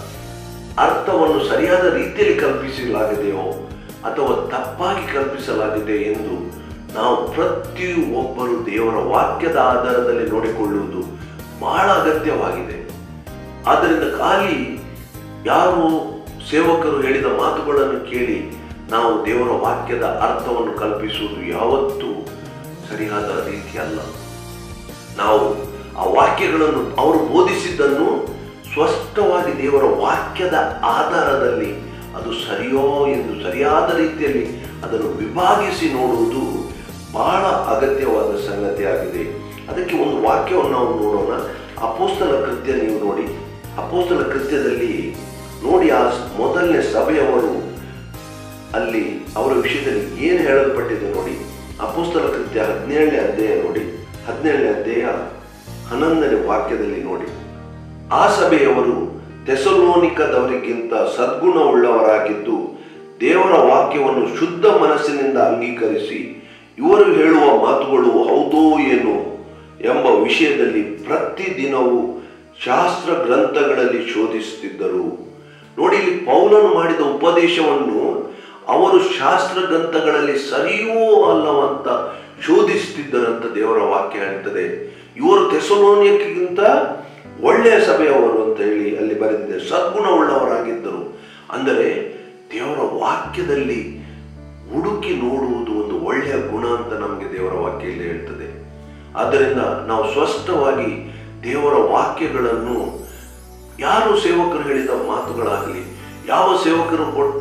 ಅರ್ಥವನ್ನು ಸರಿಯಾದ ರೀತಿಯಲ್ಲಿ ಕಲ್ಪಿಸಲಾಗಿದೆಯೋ ಅಥವಾ ತಪ್ಪಾಗಿ ಕಲ್ಪಿಸಲಾಗಿದೆ ಎಂದು ನಾವು ಪ್ರತಿಯೊಬ್ಬರು ದೇವರ ವಾಕ್ಯದ ಆಧಾರದಲ್ಲಿ ನೋಡಿಕೊಳ್ಳುವುದು ಬಹಳ ಅಗತ್ಯವಾಗಿದೆ ಆದ್ದರಿಂದ ಖಾಲಿ ಯಾರು ಸೇವಕರು ಹೇಳಿದ ಮಾತುಗಳನ್ನು ಕೇಳಿ ನಾವು ದೇವರ ವಾಕ್ಯದ ಅರ್ಥವನ್ನು ಕಲ್ಪಿಸುವುದು ಯಾವತ್ತೂ ಸರಿಯಾದ ರೀತಿ ಅಲ್ಲ ನಾವು ಆ ವಾಕ್ಯಗಳನ್ನು ಅವರು ಬೋಧಿಸಿದ್ದನ್ನು ಸ್ಪಷ್ಟವಾಗಿ ದೇವರ ವಾಕ್ಯದ ಆಧಾರದಲ್ಲಿ ಅದು ಸರಿಯೋ ಎಂದು ಸರಿಯಾದ ರೀತಿಯಲ್ಲಿ ಅದನ್ನು ವಿಭಾಗಿಸಿ ನೋಡುವುದು ಬಹಳ ಅಗತ್ಯವಾದ ಸಂಗತಿಯಾಗಿದೆ ಅದಕ್ಕೆ ಒಂದು ವಾಕ್ಯವನ್ನು ನಾವು ನೋಡೋಣ ಅಪೋಸ್ತಲ ಕೃತ್ಯ ನೀವು ನೋಡಿ ಅಪೋಸ್ತಲ ಕೃತ್ಯದಲ್ಲಿ ನೋಡಿ ಆ ಮೊದಲನೇ ಸಭೆಯವರು ಅಲ್ಲಿ ಅವರ ವಿಷಯದಲ್ಲಿ ಏನು ಹೇಳಲ್ಪಟ್ಟಿದೆ ನೋಡಿ ಅಪೋಸ್ತಲ ಕೃತ್ಯ ಹದಿನೇಳನೇ ಅಧ್ಯಾಯ ನೋಡಿ ಹದಿನೇಳನೇ ಅಧ್ಯಾಯ ಹನ್ನೊಂದನೇ ವಾಕ್ಯದಲ್ಲಿ ನೋಡಿ ಆ ಸಭೆಯವರು ತೆಸಲೋನಿಕದವರಿಗಿಂತ ಸದ್ಗುಣವುಳ್ಳವರಾಗಿದ್ದು ದೇವರ ವಾಕ್ಯವನ್ನು ಶುದ್ಧ ಮನಸ್ಸಿನಿಂದ ಅಂಗೀಕರಿಸಿ ಇವರು ಹೇಳುವ ಮಾತುಗಳು ಹೌದೋ ಏನೋ ಎಂಬ ವಿಷಯದಲ್ಲಿ ಪ್ರತಿದಿನವೂ ಶಾಸ್ತ್ರ ಗ್ರಂಥಗಳಲ್ಲಿ ಶೋಧಿಸುತ್ತಿದ್ದರು ನೋಡಿ ಇಲ್ಲಿ ಪೌಲನು ಮಾಡಿದ ಉಪದೇಶವನ್ನು ಅವರು ಶಾಸ್ತ್ರ ಗ್ರಂಥಗಳಲ್ಲಿ ಸರಿಯೋ ಅಲ್ಲವಂತ ಶೋಧಿಸುತ್ತಿದ್ದರಂತ ದೇವರ ವಾಕ್ಯ ಹೇಳ್ತದೆ ಇವರು ತೆಸಲೋನಿಯಕ್ಕಿಂತ ಒಳ್ಳೆಯ ಸಭೆಯವರು ಅಂತ ಹೇಳಿ ಅಲ್ಲಿ ಬರೆದಿದೆ ಸದ್ಗುಣವುಳ್ಳವರಾಗಿದ್ದರು ಅಂದರೆ ದೇವರ ವಾಕ್ಯದಲ್ಲಿ ಹುಡುಕಿ ನೋಡುವುದು ಒಂದು ಒಳ್ಳೆಯ ಗುಣ ಅಂತ ನಮಗೆ ದೇವರ ವಾಕ್ಯ ಇಲ್ಲಿ ಹೇಳ್ತದೆ ಆದ್ದರಿಂದ ನಾವು ಸ್ಪಷ್ಟವಾಗಿ ದೇವರ ವಾಕ್ಯಗಳನ್ನು ಯಾರು ಸೇವಕರು ಹೇಳಿದ ಮಾತುಗಳಾಗಲಿ ಯಾವ ಸೇವಕರು ಕೊಟ್ಟ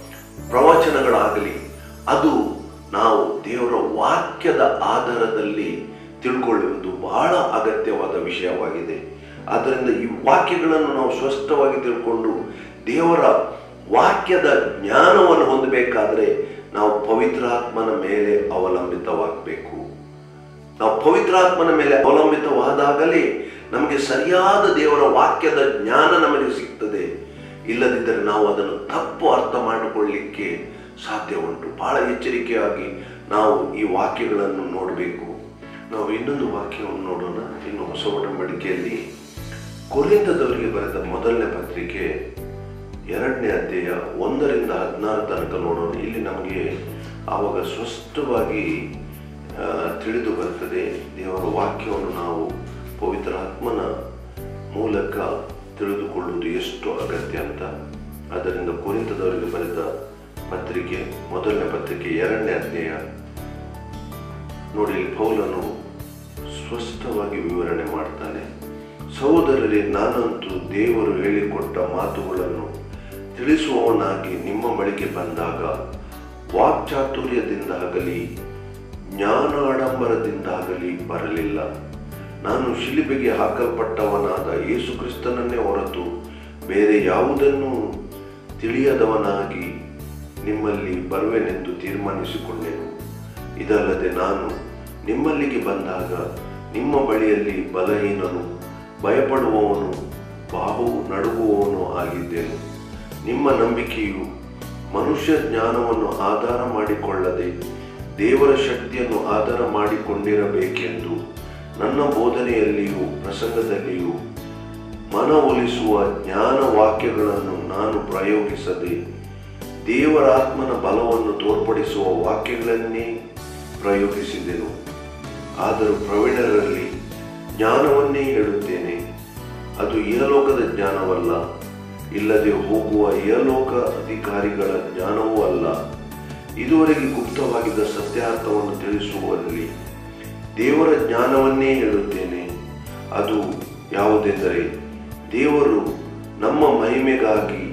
ಪ್ರವಚನಗಳಾಗಲಿ ಅದು ನಾವು ದೇವರ ವಾಕ್ಯದ ಆಧಾರದಲ್ಲಿ ತಿಳ್ಕೊಳ್ಳುವುದು ಬಹಳ ಅಗತ್ಯವಾದ ವಿಷಯವಾಗಿದೆ ಆದ್ದರಿಂದ ಈ ವಾಕ್ಯಗಳನ್ನು ನಾವು ಸ್ಪಷ್ಟವಾಗಿ ತಿಳ್ಕೊಂಡು ದೇವರ ವಾಕ್ಯದ ಜ್ಞಾನವನ್ನು ಹೊಂದಬೇಕಾದ್ರೆ ನಾವು ಪವಿತ್ರಾತ್ಮನ ಮೇಲೆ ಅವಲಂಬಿತವಾಗಬೇಕು ನಾವು ಪವಿತ್ರಾತ್ಮನ ಮೇಲೆ ಅವಲಂಬಿತವಾದಾಗಲೇ ನಮಗೆ ಸರಿಯಾದ ದೇವರ ವಾಕ್ಯದ ಜ್ಞಾನ ನಮಗೆ ಸಿಗ್ತದೆ ಇಲ್ಲದಿದ್ದರೆ ನಾವು ಅದನ್ನು ತಪ್ಪು ಅರ್ಥ ಮಾಡಿಕೊಳ್ಳಿಕ್ಕೆ ಸಾಧ್ಯ ಉಂಟು ಬಹಳ ಎಚ್ಚರಿಕೆಯಾಗಿ ನಾವು ಈ ವಾಕ್ಯಗಳನ್ನು ನೋಡಬೇಕು ನಾವು ಇನ್ನೊಂದು ವಾಕ್ಯವನ್ನು ನೋಡೋಣ ಇನ್ನು ಹೊಸ ಒಡಂಬಡಿಕೆಯಲ್ಲಿ ಕೊರಿಂತದವರಿಗೆ ಬರೆದ ಮೊದಲನೇ ಪತ್ರಿಕೆ ಎರಡನೇ ಅಧ್ಯಾಯ ಒಂದರಿಂದ ಹದಿನಾರು ತನಕ ನೋಡೋಣ ಇಲ್ಲಿ ನಮಗೆ ಆವಾಗ ಸ್ಪಷ್ಟವಾಗಿ ಆ, ತಿಳಿದು ಬರ್ತದೆ ದೇವರ ವಾಕ್ಯವನ್ನು ನಾವು ಪವಿತ್ರಾತ್ಮನ ಮೂಲಕ ತಿಳಿದುಕೊಳ್ಳುವುದು ಎಷ್ಟು ಅಗತ್ಯ ಅಂತ ಅದರಿಂದ ಕುರಿತದವರಿಗೆ ಬರೆದ ಪತ್ರಿಕೆ ಮೊದಲನೇ ಪತ್ರಿಕೆ ಎರಡನೇ ಅಧ್ಯಾಯ ನೋಡಿ ಇಲ್ಲಿ ಪೌಲನು ಸ್ಪಷ್ಟವಾಗಿ ವಿವರಣೆ ಮಾಡ್ತಾನೆ ಸಹೋದರರೇ ನಾನಂತೂ ದೇವರು ಹೇಳಿಕೊಟ್ಟ ಮಾತುಗಳನ್ನು ತಿಳಿಸುವವನಾಗಿ ನಿಮ್ಮ ಬಳಿಗೆ ಬಂದಾಗ ವಾಕ್ಚಾತುರ್ಯದಿಂದಾಗಲಿ ಜ್ಞಾನಾಡಂಬರದಿಂದಾಗಲಿ ಬರಲಿಲ್ಲ ನಾನು ಶಿಲಿಬೆಗೆ ಹಾಕಲ್ಪಟ್ಟವನಾದ ಯೇಸು ಕ್ರಿಸ್ತನನ್ನೇ ಹೊರತು ಬೇರೆ ಯಾವುದನ್ನು ತಿಳಿಯದವನಾಗಿ ನಿಮ್ಮಲ್ಲಿ ಬರುವೆನೆಂದು ತೀರ್ಮಾನಿಸಿಕೊಂಡೆನು ಇದಲ್ಲದೆ ನಾನು ನಿಮ್ಮಲ್ಲಿಗೆ ಬಂದಾಗ ನಿಮ್ಮ ಬಳಿಯಲ್ಲಿ ಬಲಹೀನನು ಭಯಪಡುವವನು ಬಾಹು ನಡುಗುವವನು ಆಗಿದ್ದೆನು ನಿಮ್ಮ ನಂಬಿಕೆಯು ಮನುಷ್ಯ ಜ್ಞಾನವನ್ನು ಆಧಾರ ಮಾಡಿಕೊಳ್ಳದೆ ದೇವರ ಶಕ್ತಿಯನ್ನು ಆಧಾರ ಮಾಡಿಕೊಂಡಿರಬೇಕೆಂದು ನನ್ನ ಬೋಧನೆಯಲ್ಲಿಯೂ ಪ್ರಸಂಗದಲ್ಲಿಯೂ ಮನವೊಲಿಸುವ ಜ್ಞಾನ ವಾಕ್ಯಗಳನ್ನು ನಾನು ಪ್ರಯೋಗಿಸದೆ ದೇವರಾತ್ಮನ ಬಲವನ್ನು ತೋರ್ಪಡಿಸುವ ವಾಕ್ಯಗಳನ್ನೇ ಪ್ರಯೋಗಿಸಿದೆನು ಆದರೂ ಪ್ರವೀಣರಲ್ಲಿ ಜ್ಞಾನವನ್ನೇ ಹೇಳುತ್ತೇನೆ ಅದು ಇಹಲೋಕದ ಜ್ಞಾನವಲ್ಲ ಇಲ್ಲದೆ ಹೋಗುವ ಇಹಲೋಕ ಅಧಿಕಾರಿಗಳ ಜ್ಞಾನವೂ ಅಲ್ಲ ಇದುವರೆಗೆ ಗುಪ್ತವಾಗಿದ್ದ ಸತ್ಯಾರ್ಥವನ್ನು ತಿಳಿಸುವಲ್ಲಿ ದೇವರ ಜ್ಞಾನವನ್ನೇ ಹೇಳುತ್ತೇನೆ ಅದು ಯಾವುದೆಂದರೆ ದೇವರು ನಮ್ಮ ಮಹಿಮೆಗಾಗಿ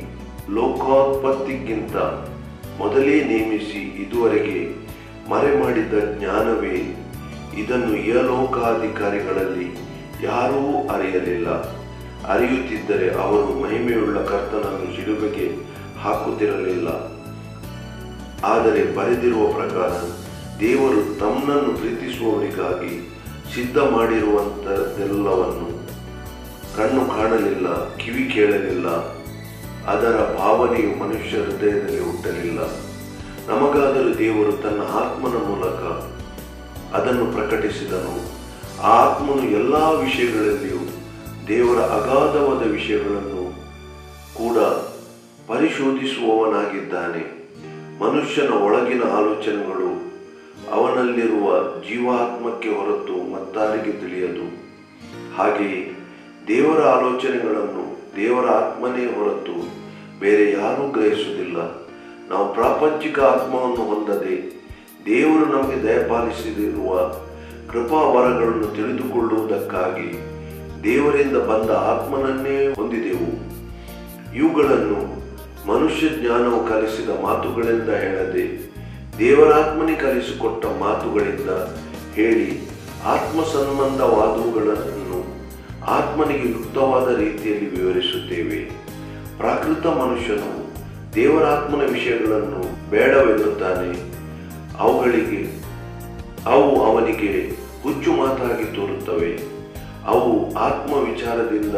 ಲೋಕೋತ್ಪತ್ತಿಗಿಂತ ಮೊದಲೇ ನೇಮಿಸಿ ಇದುವರೆಗೆ ಮರೆ ಮಾಡಿದ ಜ್ಞಾನವೇ ಇದನ್ನು ಯಲೋಕಾಧಿಕಾರಿಗಳಲ್ಲಿ ಯಾರೂ ಅರಿಯಲಿಲ್ಲ ಅರಿಯುತ್ತಿದ್ದರೆ ಅವರು ಮಹಿಮೆಯುಳ್ಳ ಕರ್ತನನ್ನು ಶಿಲುಬೆಗೆ ಹಾಕುತ್ತಿರಲಿಲ್ಲ ಆದರೆ ಬರೆದಿರುವ ಪ್ರಕಾರ ದೇವರು ತಮ್ಮನ್ನು ಪ್ರೀತಿಸುವವರಿಗಾಗಿ ಸಿದ್ಧ ಮಾಡಿರುವಂಥದ್ದೆಲ್ಲವನ್ನು ಕಣ್ಣು ಕಾಣಲಿಲ್ಲ ಕಿವಿ ಕೇಳಲಿಲ್ಲ ಅದರ ಭಾವನೆಯು ಮನುಷ್ಯ ಹೃದಯದಲ್ಲಿ ಹುಟ್ಟಲಿಲ್ಲ ನಮಗಾದರೂ ದೇವರು ತನ್ನ ಆತ್ಮನ ಮೂಲಕ ಅದನ್ನು ಪ್ರಕಟಿಸಿದನು ಆ ಆತ್ಮನು ಎಲ್ಲ ವಿಷಯಗಳಲ್ಲಿಯೂ ದೇವರ ಅಗಾಧವಾದ ವಿಷಯಗಳನ್ನು ಕೂಡ ಪರಿಶೋಧಿಸುವವನಾಗಿದ್ದಾನೆ ಮನುಷ್ಯನ ಒಳಗಿನ ಆಲೋಚನೆಗಳು ಅವನಲ್ಲಿರುವ ಜೀವಾತ್ಮಕ್ಕೆ ಹೊರತು ಮತ್ತಾರಿಗೆ ತಿಳಿಯದು ಹಾಗೆಯೇ ದೇವರ ಆಲೋಚನೆಗಳನ್ನು ದೇವರ ಆತ್ಮನೇ ಹೊರತು ಬೇರೆ ಯಾರೂ ಗ್ರಹಿಸುವುದಿಲ್ಲ ನಾವು ಪ್ರಾಪಂಚಿಕ ಆತ್ಮವನ್ನು ಹೊಂದದೆ ದೇವರು ನಮಗೆ ದಯಪಾಲಿಸಿರುವ ಕೃಪಾವರಗಳನ್ನು ತಿಳಿದುಕೊಳ್ಳುವುದಕ್ಕಾಗಿ ದೇವರಿಂದ ಬಂದ ಆತ್ಮನನ್ನೇ ಹೊಂದಿದೆವು ಇವುಗಳನ್ನು ಮನುಷ್ಯ ಜ್ಞಾನವು ಕಲಿಸಿದ ಮಾತುಗಳಿಂದ ಹೇಳದೆ ದೇವರಾತ್ಮನೇ ಕಲಿಸಿಕೊಟ್ಟ ಮಾತುಗಳಿಂದ ಹೇಳಿ ಆತ್ಮ ಸಂಬಂಧವಾದವುಗಳನ್ನು ಆತ್ಮನಿಗೆ ಯುಕ್ತವಾದ ರೀತಿಯಲ್ಲಿ ವಿವರಿಸುತ್ತೇವೆ ಪ್ರಾಕೃತ ಮನುಷ್ಯನು ದೇವರಾತ್ಮನ ವಿಷಯಗಳನ್ನು ಬೇಡವೆನ್ನುತ್ತಾನೆ ಅವುಗಳಿಗೆ ಅವು ಅವನಿಗೆ ಹುಚ್ಚು ಮಾತಾಗಿ ತೋರುತ್ತವೆ ಅವು ಆತ್ಮ ವಿಚಾರದಿಂದ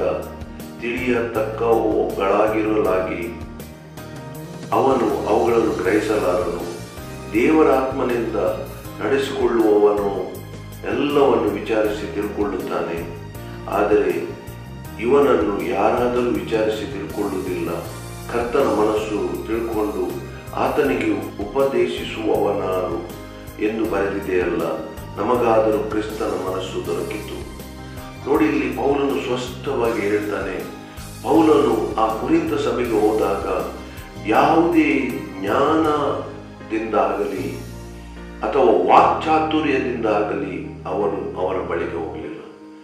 ತಿಳಿಯತಕ್ಕವುಗಳಾಗಿರಲಾಗಿ ಅವನು ಅವುಗಳನ್ನು ಗ್ರಹಿಸಲಾರನು ದೇವರ ಆತ್ಮನಿಂದ ನಡೆಸಿಕೊಳ್ಳುವವನು ಎಲ್ಲವನ್ನು ವಿಚಾರಿಸಿ ತಿಳ್ಕೊಳ್ಳುತ್ತಾನೆ ಆದರೆ ಇವನನ್ನು ಯಾರಾದರೂ ವಿಚಾರಿಸಿ ತಿಳ್ಕೊಳ್ಳುವುದಿಲ್ಲ ಕರ್ತನ ಮನಸ್ಸು ತಿಳ್ಕೊಂಡು ಆತನಿಗೆ ಉಪದೇಶಿಸುವವನಾರು ಎಂದು ಬರೆದಿದೆಯಲ್ಲ ನಮಗಾದರೂ ಕ್ರಿಸ್ತನ ಮನಸ್ಸು ದೊರಕಿತು ನೋಡಿ ಇಲ್ಲಿ ಪೌಲನು ಸ್ಪಷ್ಟವಾಗಿ ಹೇಳ್ತಾನೆ ಪೌಲನು ಆ ಕುರಿತ ಸಭೆಗೆ ಹೋದಾಗ ಯಾವುದೇ ಜ್ಞಾನದಿಂದಾಗಲಿ ಅಥವಾ ವಾಕ್ಚಾತುರ್ಯದಿಂದಾಗಲಿ ಅವನು ಅವರ ಬಳಿಗೆ ಹೋಗಲಿಲ್ಲ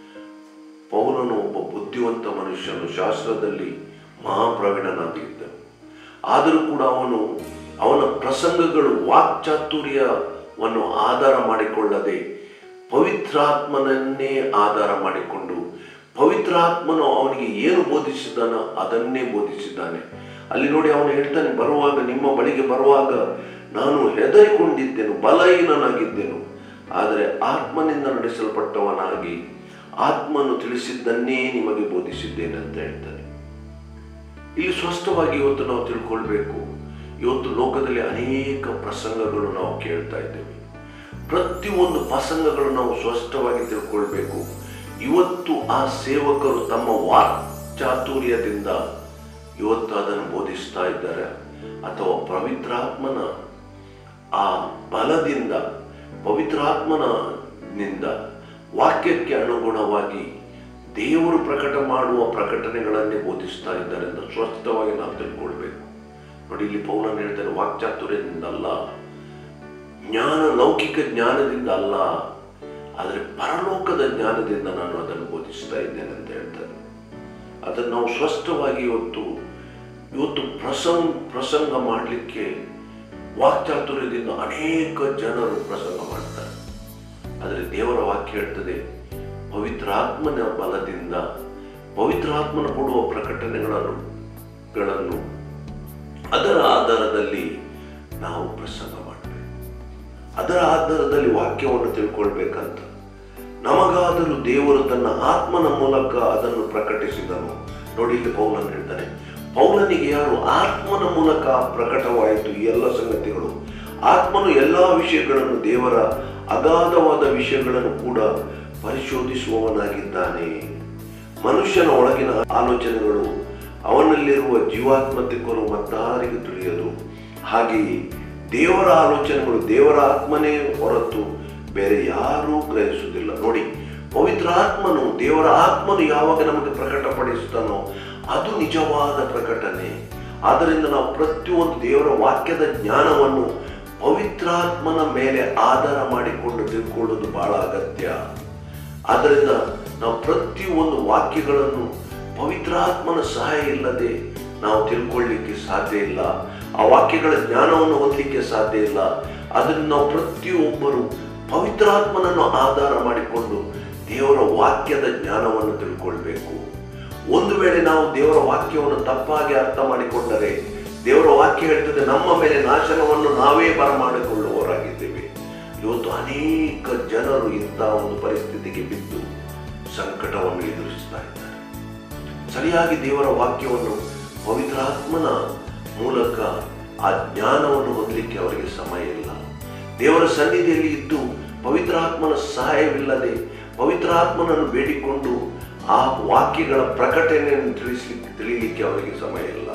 ಪೌಲನು ಒಬ್ಬ ಬುದ್ಧಿವಂತ ಮನುಷ್ಯನು ಶಾಸ್ತ್ರದಲ್ಲಿ ಮಹಾಪ್ರವೀಣನಾಗಿದ್ದ ಆದರೂ ಕೂಡ ಅವನು ಅವನ ಪ್ರಸಂಗಗಳು ವಾಕ್ಚಾತುರ್ಯವನ್ನು ಆಧಾರ ಮಾಡಿಕೊಳ್ಳದೆ ಪವಿತ್ರಾತ್ಮನನ್ನೇ ಆಧಾರ ಮಾಡಿಕೊಂಡು ಪವಿತ್ರಾತ್ಮನು ಅವನಿಗೆ ಏನು ಬೋಧಿಸಿದಾನೋ ಅದನ್ನೇ ಬೋಧಿಸಿದ್ದಾನೆ ಅಲ್ಲಿ ನೋಡಿ ಅವನು ಹೇಳ್ತಾನೆ ಬರುವಾಗ ನಿಮ್ಮ ಬಳಿಗೆ ಬರುವಾಗ ನಾನು ಹೆದರಿಕೊಂಡಿದ್ದೆನು ಬಲಹೀನನಾಗಿದ್ದೆನು ಆದರೆ ಆತ್ಮನಿಂದ ನಡೆಸಲ್ಪಟ್ಟವನಾಗಿ ಆತ್ಮನು ತಿಳಿಸಿದ್ದನ್ನೇ ನಿಮಗೆ ಬೋಧಿಸಿದ್ದೇನೆ ಅಂತ ಹೇಳ್ತಾನೆ ಇಲ್ಲಿ ಸ್ಪಷ್ಟವಾಗಿ ಇವತ್ತು ನಾವು ತಿಳ್ಕೊಳ್ಬೇಕು ಇವತ್ತು ಲೋಕದಲ್ಲಿ ಅನೇಕ ಪ್ರಸಂಗಗಳು ನಾವು ಕೇಳ್ತಾ ಇದ್ದೇವೆ ಪ್ರತಿಯೊಂದು ಪ್ರಸಂಗಗಳು ನಾವು ಸ್ಪಷ್ಟವಾಗಿ ತಿಳ್ಕೊಳ್ಬೇಕು ಇವತ್ತು ಆ ಸೇವಕರು ತಮ್ಮ ವಾಕ್ಚಾತುರ್ಯದಿಂದ ಇವತ್ತು ಅದನ್ನು ಬೋಧಿಸ್ತಾ ಇದ್ದಾರೆ ಅಥವಾ ಪವಿತ್ರಾತ್ಮನ ಆ ಬಲದಿಂದ ಪವಿತ್ರಾತ್ಮನ ನಿಂದ ವಾಕ್ಯಕ್ಕೆ ಅನುಗುಣವಾಗಿ ದೇವರು ಪ್ರಕಟ ಮಾಡುವ ಪ್ರಕಟಣೆಗಳನ್ನೇ ಬೋಧಿಸ್ತಾ ಇದ್ದಾರೆ ಅಂತ ಸ್ಪಷ್ಟವಾಗಿ ನಾವು ತಿಳ್ಕೊಳ್ಬೇಕು ನೋಡಿ ಇಲ್ಲಿ ಪೌಲನ್ ಹೇಳ್ತಾರೆ ವಾಕ್ಚಾತುರ್ಯದಿಂದ ಅಲ್ಲ ಜ್ಞಾನ ಲೌಕಿಕ ಜ್ಞಾನದಿಂದ ಅಲ್ಲ ಆದರೆ ಪರಲೋಕದ ಜ್ಞಾನದಿಂದ ನಾನು ಅದನ್ನು ಬೋಧಿಸ್ತಾ ಇದ್ದೇನೆ ಅಂತ ಹೇಳ್ತಾರೆ ಅದನ್ನು ನಾವು ಸ್ಪಷ್ಟವಾಗಿ ಇವತ್ತು ಇವತ್ತು ಪ್ರಸಂಗ ಪ್ರಸಂಗ ಮಾಡಲಿಕ್ಕೆ ವಾಕ್ಚಾತುರ್ಯದಿಂದ ಅನೇಕ ಜನರು ಪ್ರಸಂಗ ಮಾಡ್ತಾರೆ ಆದರೆ ದೇವರ ವಾಕ್ಯ ಹೇಳ್ತದೆ ಪವಿತ್ರಾತ್ಮನ ಬಲದಿಂದ ಪವಿತ್ರಾತ್ಮನ ಕೊಡುವ ಪ್ರಕಟಣೆಗಳನ್ನು ಗಳನ್ನು ಅದರ ಆಧಾರದಲ್ಲಿ ನಾವು ಪ್ರಸಂಗ ಮಾಡಬೇಕು ಅದರ ಆಧಾರದಲ್ಲಿ ವಾಕ್ಯವನ್ನು ತಿಳ್ಕೊಳ್ಬೇಕಂತ ನಮಗಾದರೂ ದೇವರು ತನ್ನ ಆತ್ಮನ ಮೂಲಕ ಅದನ್ನು ಪ್ರಕಟಿಸಿದನು ನೋಡಿ ಇಲ್ಲಿ ಪೌಲನ್ ಹೇಳ್ತಾನೆ ಪೌಲನಿಗೆ ಯಾರು ಆತ್ಮನ ಮೂಲಕ ಪ್ರಕಟವಾಯಿತು ಈ ಎಲ್ಲ ಸಂಗತಿಗಳು ಆತ್ಮನು ಎಲ್ಲ ವಿಷಯಗಳನ್ನು ದೇವರ ಅಗಾಧವಾದ ವಿಷಯಗಳನ್ನು ಕೂಡ ಪರಿಶೋಧಿಸುವವನಾಗಿದ್ದಾನೆ ಮನುಷ್ಯನ ಒಳಗಿನ ಆಲೋಚನೆಗಳು ಅವನಲ್ಲಿರುವ ಜೀವಾತ್ಮತಿಕರು ಮತ್ತಾರಿಗೆ ತಿಳಿಯದು ಹಾಗೆಯೇ ದೇವರ ಆಲೋಚನೆಗಳು ದೇವರ ಆತ್ಮನೇ ಹೊರತು ಬೇರೆ ಯಾರೂ ಗ್ರಹಿಸುವುದಿಲ್ಲ ನೋಡಿ ಪವಿತ್ರ ಆತ್ಮನು ದೇವರ ಆತ್ಮನು ಯಾವಾಗ ನಮಗೆ ಪ್ರಕಟಪಡಿಸ್ತಾನೋ ಅದು ನಿಜವಾದ ಪ್ರಕಟಣೆ ಆದ್ದರಿಂದ ನಾವು ಪ್ರತಿಯೊಂದು ದೇವರ ವಾಕ್ಯದ ಜ್ಞಾನವನ್ನು ಪವಿತ್ರಾತ್ಮನ ಮೇಲೆ ಆಧಾರ ಮಾಡಿಕೊಂಡು ತಿಳ್ಕೊಳ್ಳೋದು ಬಹಳ ಅಗತ್ಯ ಆದ್ದರಿಂದ ನಾವು ಪ್ರತಿಯೊಂದು ವಾಕ್ಯಗಳನ್ನು ಪವಿತ್ರಾತ್ಮನ ಸಹಾಯ ಇಲ್ಲದೆ ನಾವು ತಿಳ್ಕೊಳ್ಳಿಕ್ಕೆ ಸಾಧ್ಯ ಇಲ್ಲ ಆ ವಾಕ್ಯಗಳ ಜ್ಞಾನವನ್ನು ಹೊಂದಲಿಕ್ಕೆ ಸಾಧ್ಯ ಇಲ್ಲ ಅದನ್ನು ನಾವು ಪ್ರತಿಯೊಬ್ಬರು ಪವಿತ್ರಾತ್ಮನನ್ನು ಆಧಾರ ಮಾಡಿಕೊಂಡು ದೇವರ ವಾಕ್ಯದ ಜ್ಞಾನವನ್ನು ತಿಳ್ಕೊಳ್ಬೇಕು ಒಂದು ವೇಳೆ ನಾವು ದೇವರ ವಾಕ್ಯವನ್ನು ತಪ್ಪಾಗಿ ಅರ್ಥ ಮಾಡಿಕೊಂಡರೆ ದೇವರ ವಾಕ್ಯ ಹೇಳ್ತದೆ ನಮ್ಮ ಮೇಲೆ ನಾಶನವನ್ನು ನಾವೇ ಬರಮಾಡಿಕೊಳ್ಳುವವರಾಗಿದ್ದೇವೆ ಇವತ್ತು ಅನೇಕ ಜನರು ಇಂತಹ ಒಂದು ಪರಿಸ್ಥಿತಿಗೆ ಬಿದ್ದು ಸಂಕಟವನ್ನು ಎದುರಿಸ್ತಾ ಇದ್ದಾರೆ ಸರಿಯಾಗಿ ದೇವರ ವಾಕ್ಯವನ್ನು ಪವಿತ್ರಾತ್ಮನ ಮೂಲಕ ಆ ಜ್ಞಾನವನ್ನು ಹೊಂದಲಿಕ್ಕೆ ಅವರಿಗೆ ಸಮಯ ಇಲ್ಲ ದೇವರ ಸನ್ನಿಧಿಯಲ್ಲಿ ಇದ್ದು ಪವಿತ್ರಾತ್ಮನ ಸಹಾಯವಿಲ್ಲದೆ ಪವಿತ್ರಾತ್ಮನನ್ನು ಬೇಡಿಕೊಂಡು ಆ ವಾಕ್ಯಗಳ ಪ್ರಕಟಣೆಯನ್ನು ತಿಳಿಸ್ಲಿಕ್ಕೆ ತಿಳಿಲಿಕ್ಕೆ ಅವರಿಗೆ ಸಮಯ ಇಲ್ಲ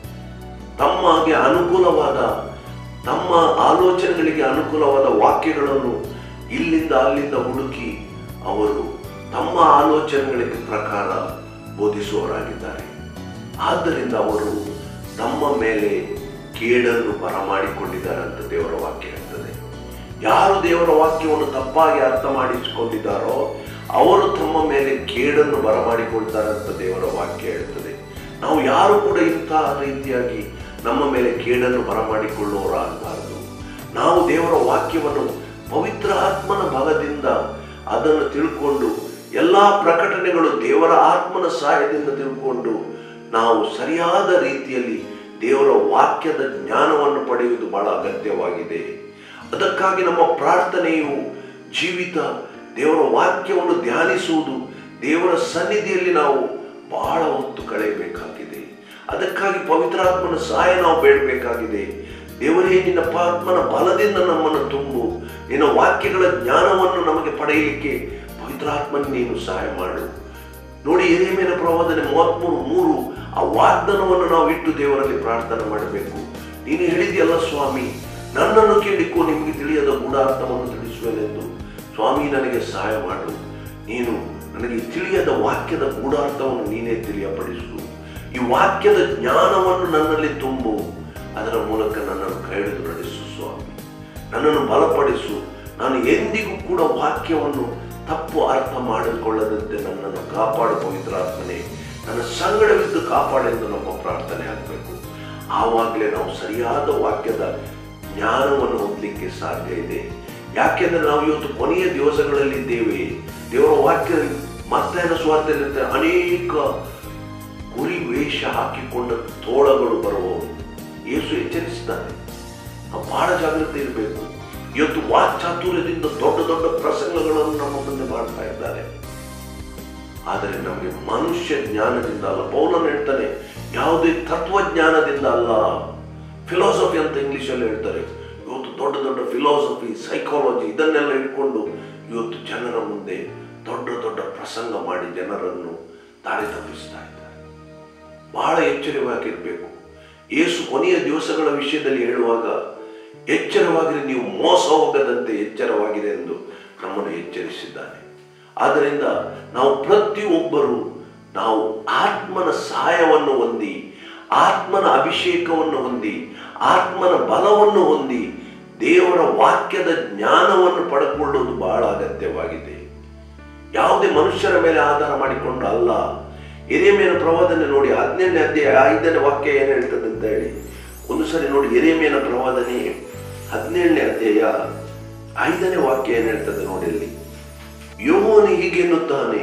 ತಮಗೆ ಅನುಕೂಲವಾದ ತಮ್ಮ ಆಲೋಚನೆಗಳಿಗೆ ಅನುಕೂಲವಾದ ವಾಕ್ಯಗಳನ್ನು ಇಲ್ಲಿಂದ ಅಲ್ಲಿಂದ ಹುಡುಕಿ ಅವರು ತಮ್ಮ ಆಲೋಚನೆಗಳಿಗೆ ಪ್ರಕಾರ ಬೋಧಿಸುವವರಾಗಿದ್ದಾರೆ ಆದ್ದರಿಂದ ಅವರು ತಮ್ಮ ಮೇಲೆ ಕೇಡನ್ನು ಬರಮಾಡಿಕೊಂಡಿದ್ದಾರೆ ಅಂತ ದೇವರ ವಾಕ್ಯ ಹೇಳ್ತದೆ ಯಾರು ದೇವರ ವಾಕ್ಯವನ್ನು ತಪ್ಪಾಗಿ ಅರ್ಥ ಮಾಡಿಸಿಕೊಂಡಿದ್ದಾರೋ ಅವರು ತಮ್ಮ ಮೇಲೆ ಕೇಡನ್ನು ಬರಮಾಡಿಕೊಳ್ತಾರೆ ಅಂತ ದೇವರ ವಾಕ್ಯ ಹೇಳ್ತದೆ ನಾವು ಯಾರು ಕೂಡ ಇಂತಹ ರೀತಿಯಾಗಿ ನಮ್ಮ ಮೇಲೆ ಕೇಡನ್ನು ಬರಮಾಡಿಕೊಳ್ಳುವವರಾಗಬಾರದು ನಾವು ದೇವರ ವಾಕ್ಯವನ್ನು ಪವಿತ್ರ ಆತ್ಮನ ಬಲದಿಂದ ಅದನ್ನು ತಿಳ್ಕೊಂಡು ಎಲ್ಲ ಪ್ರಕಟಣೆಗಳು ದೇವರ ಆತ್ಮನ ಸಹಾಯದಿಂದ ತಿಳ್ಕೊಂಡು ನಾವು ಸರಿಯಾದ ರೀತಿಯಲ್ಲಿ ದೇವರ ವಾಕ್ಯದ ಜ್ಞಾನವನ್ನು ಪಡೆಯುವುದು ಬಹಳ ಅಗತ್ಯವಾಗಿದೆ ಅದಕ್ಕಾಗಿ ನಮ್ಮ ಪ್ರಾರ್ಥನೆಯು ಜೀವಿತ ದೇವರ ವಾಕ್ಯವನ್ನು ಧ್ಯಾನಿಸುವುದು ದೇವರ ಸನ್ನಿಧಿಯಲ್ಲಿ ನಾವು ಬಹಳ ಹೊತ್ತು ಕಳೆಯಬೇಕಾಗಿದೆ ಅದಕ್ಕಾಗಿ ಪವಿತ್ರಾತ್ಮನ ಸಹಾಯ ನಾವು ಬೇಡಬೇಕಾಗಿದೆ ದೇವರೇ ನಿನ್ನ ಆತ್ಮನ ಬಲದಿಂದ ನಮ್ಮನ್ನು ತುಂಬು ನಿನ್ನ ವಾಕ್ಯಗಳ ಜ್ಞಾನವನ್ನು ನಮಗೆ ಪಡೆಯಲಿಕ್ಕೆ ಪವಿತ್ರಾತ್ಮನ ನೀನು ಸಹಾಯ ಮಾಡು ನೋಡಿ ಎರೇಮೇನ ಪ್ರವಾದನೆ ಮೂವತ್ಮೂರು ಮೂರು ಆ ವಾಗ್ದಾನವನ್ನು ನಾವು ಇಟ್ಟು ದೇವರಲ್ಲಿ ಪ್ರಾರ್ಥನೆ ಮಾಡಬೇಕು ನೀನು ಹೇಳಿದೆಯಲ್ಲ ಸ್ವಾಮಿ ನನ್ನನ್ನು ಕೇಳಿಕೋ ನಿಮಗೆ ತಿಳಿಯದ ಗೂಢಾರ್ಥವನ್ನು ತಿಳಿಸುವೆನೆಂದು ಸ್ವಾಮಿ ನನಗೆ ಸಹಾಯ ಮಾಡು ನೀನು ನನಗೆ ತಿಳಿಯದ ವಾಕ್ಯದ ಗೂಢಾರ್ಥವನ್ನು ನೀನೇ ತಿಳಿಯಪಡಿಸು ಈ ವಾಕ್ಯದ ಜ್ಞಾನವನ್ನು ನನ್ನಲ್ಲಿ ತುಂಬು ಅದರ ಮೂಲಕ ನನ್ನನ್ನು ಕೈ ಹಿಡಿದು ನಡೆಸು ಸ್ವಾಮಿ ನನ್ನನ್ನು ಬಲಪಡಿಸು ನಾನು ಎಂದಿಗೂ ಕೂಡ ವಾಕ್ಯವನ್ನು ತಪ್ಪು ಅರ್ಥ ಮಾಡಿಕೊಳ್ಳದಂತೆ ನನ್ನನ್ನು ಕಾಪಾಡು ಪವಿತ್ರಾತ್ಮನೆ ನನ್ನ ಸಂಗಡವಿದ್ದು ಕಾಪಾಡೆಂದು ನಮ್ಮ ಪ್ರಾರ್ಥನೆ ಆಗಬೇಕು ಆವಾಗಲೇ ನಾವು ಸರಿಯಾದ ವಾಕ್ಯದ ಜ್ಞಾನವನ್ನು ಹೊಂದಲಿಕ್ಕೆ ಸಾಧ್ಯ ಇದೆ ಯಾಕೆಂದ್ರೆ ನಾವು ಇವತ್ತು ಕೊನೆಯ ದಿವಸಗಳಲ್ಲಿದ್ದೇವೆ ದೇವರ ವಾಕ್ಯ ಮತ್ತಾಯನ ಸ್ವಾರ್ಥದಲ್ಲಿ ಅನೇಕ ಕುರಿ ವೇಷ ಹಾಕಿಕೊಂಡ ತೋಳಗಳು ಬರುವವರು ಯೇಸು ಎಚ್ಚರಿಸಿದ್ದಾನೆ ನಾವು ಬಹಳ ಜಾಗ್ರತೆ ಇರಬೇಕು ಇವತ್ತು ವಾಕ್ಚಾತುರ್ಯದಿಂದ ದೊಡ್ಡ ದೊಡ್ಡ ಪ್ರಸಂಗಗಳನ್ನು ನಮ್ಮ ಮುಂದೆ ಮಾಡ್ತಾ ಇದ್ದಾರೆ ಆದರೆ ನಮಗೆ ಮನುಷ್ಯ ಜ್ಞಾನದಿಂದ ಅಲ್ಲ ಪೌಲನ್ ಹೇಳ್ತಾನೆ ಯಾವುದೇ ತತ್ವಜ್ಞಾನದಿಂದ ಅಲ್ಲ ಫಿಲಾಸಫಿ ಅಂತ ಇಂಗ್ಲಿಷಲ್ಲಿ ಹೇಳ್ತಾರೆ ಇವತ್ತು ದೊಡ್ಡ ದೊಡ್ಡ ಫಿಲಾಸಫಿ ಸೈಕಾಲಜಿ ಇದನ್ನೆಲ್ಲ ಇಟ್ಕೊಂಡು ಇವತ್ತು ಜನರ ಮುಂದೆ ದೊಡ್ಡ ದೊಡ್ಡ ಪ್ರಸಂಗ ಮಾಡಿ ಜನರನ್ನು ದಾರಿ ತಪ್ಪಿಸ್ತಾ ಇದ್ದಾರೆ ಬಹಳ ಎಚ್ಚರವಾಗಿರಬೇಕು ಏಸು ಕೊನೆಯ ದಿವಸಗಳ ವಿಷಯದಲ್ಲಿ ಹೇಳುವಾಗ ಎಚ್ಚರವಾಗಿರಿ ನೀವು ಮೋಸ ಹೋಗದಂತೆ ಎಚ್ಚರವಾಗಿದೆ ಎಂದು ನಮ್ಮನ್ನು ಎಚ್ಚರಿಸಿದ್ದಾನೆ ಆದ್ದರಿಂದ ನಾವು ಪ್ರತಿಯೊಬ್ಬರು ನಾವು ಆತ್ಮನ ಸಹಾಯವನ್ನು ಹೊಂದಿ ಆತ್ಮನ ಅಭಿಷೇಕವನ್ನು ಹೊಂದಿ ಆತ್ಮನ ಬಲವನ್ನು ಹೊಂದಿ ದೇವರ ವಾಕ್ಯದ ಜ್ಞಾನವನ್ನು ಪಡೆದುಕೊಳ್ಳುವುದು ಬಹಳ ಅಗತ್ಯವಾಗಿದೆ ಯಾವುದೇ ಮನುಷ್ಯರ ಮೇಲೆ ಆಧಾರ ಮಾಡಿಕೊಂಡು ಅಲ್ಲ ಎರೆಮೇನ ಪ್ರವಾದನೆ ನೋಡಿ ಹದಿನೆಂಟನೇ ಅಧ್ಯಾಯ ಐದನೇ ವಾಕ್ಯ ಏನು ಹೇಳ್ತದೆ ಅಂತ ಹೇಳಿ ಒಂದು ಸರಿ ನೋಡಿ ಎರೆಮೇನ ಪ್ರವಾದನೆ ಹದಿನೇಳನೇ ಅಧ್ಯಾಯ ಐದನೇ ವಾಕ್ಯ ಏನು ಹೇಳ್ತದೆ ನೋಡಿ ಅಲ್ಲಿ ಯೋವನು ಹೀಗೆನ್ನುತ್ತಾನೆ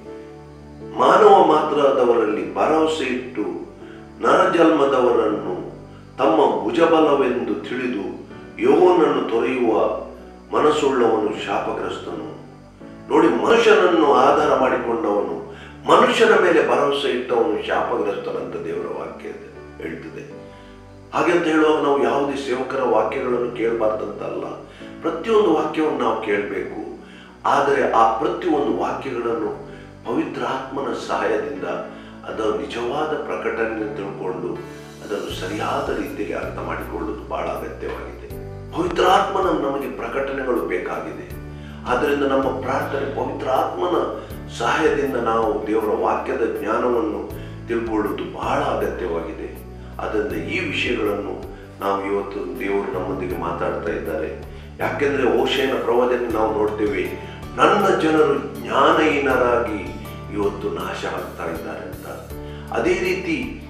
ಮಾನವ ಮಾತ್ರದವರಲ್ಲಿ ಭರವಸೆ ಇಟ್ಟು ನರಜನ್ಮದವರನ್ನು ತಮ್ಮ ಭುಜಬಲವೆಂದು ತಿಳಿದು ಯೋವನನ್ನು ತೊರೆಯುವ ಮನಸ್ಸುಳ್ಳವನು ಶಾಪಗ್ರಸ್ತನು ನೋಡಿ ಮನುಷ್ಯನನ್ನು ಆಧಾರ ಮಾಡಿಕೊಂಡವನು ಮನುಷ್ಯನ ಮೇಲೆ ಭರವಸೆ ಇಟ್ಟವನು ಶಾಪಗ್ರಸ್ತನಂತ ದೇವರ ವಾಕ್ಯ ಹೇಳ್ತದೆ ಹಾಗೆ ಅಂತ ಹೇಳುವಾಗ ನಾವು ಯಾವುದೇ ಸೇವಕರ ವಾಕ್ಯಗಳನ್ನು ಕೇಳಬಾರ್ದಂತಲ್ಲ ಪ್ರತಿಯೊಂದು ವಾಕ್ಯವನ್ನು ನಾವು ಕೇಳಬೇಕು ಆದರೆ ಆ ಪ್ರತಿಯೊಂದು ವಾಕ್ಯಗಳನ್ನು ಪವಿತ್ರ ಆತ್ಮನ ಸಹಾಯದಿಂದ ಅದರ ನಿಜವಾದ ಪ್ರಕಟಣೆ ತಿಳ್ಕೊಂಡು ಅದನ್ನು ಸರಿಯಾದ ರೀತಿಯಲ್ಲಿ ಅರ್ಥ ಮಾಡಿಕೊಳ್ಳುವುದು ಬಹಳ ಅಗತ್ಯವಾಗಿದೆ ಪವಿತ್ರ ಆತ್ಮನ ನಮಗೆ ಪ್ರಕಟಣೆಗಳು ಬೇಕಾಗಿದೆ ಆದ್ದರಿಂದ ನಮ್ಮ ಪ್ರಾರ್ಥನೆ ಪವಿತ್ರ ಆತ್ಮನ ಸಹಾಯದಿಂದ ನಾವು ದೇವರ ವಾಕ್ಯದ ಜ್ಞಾನವನ್ನು ತಿಳ್ಕೊಳ್ಳುವುದು ಬಹಳ ಅಗತ್ಯವಾಗಿದೆ ಆದ್ದರಿಂದ ಈ ವಿಷಯಗಳನ್ನು ನಾವು ಇವತ್ತು ದೇವರು ನಮ್ಮೊಂದಿಗೆ ಮಾತಾಡ್ತಾ ಇದ್ದಾರೆ ಯಾಕೆಂದ್ರೆ ಓಶೇನ ಪ್ರವಾದನೆ ನಾವು ನೋಡ್ತೇವೆ ನನ್ನ ಜನರು ಜ್ಞಾನಹೀನರಾಗಿ ಇವತ್ತು ನಾಶ ಆಗ್ತಾ ಇದ್ದಾರೆ ಅಂತ ಅದೇ ರೀತಿ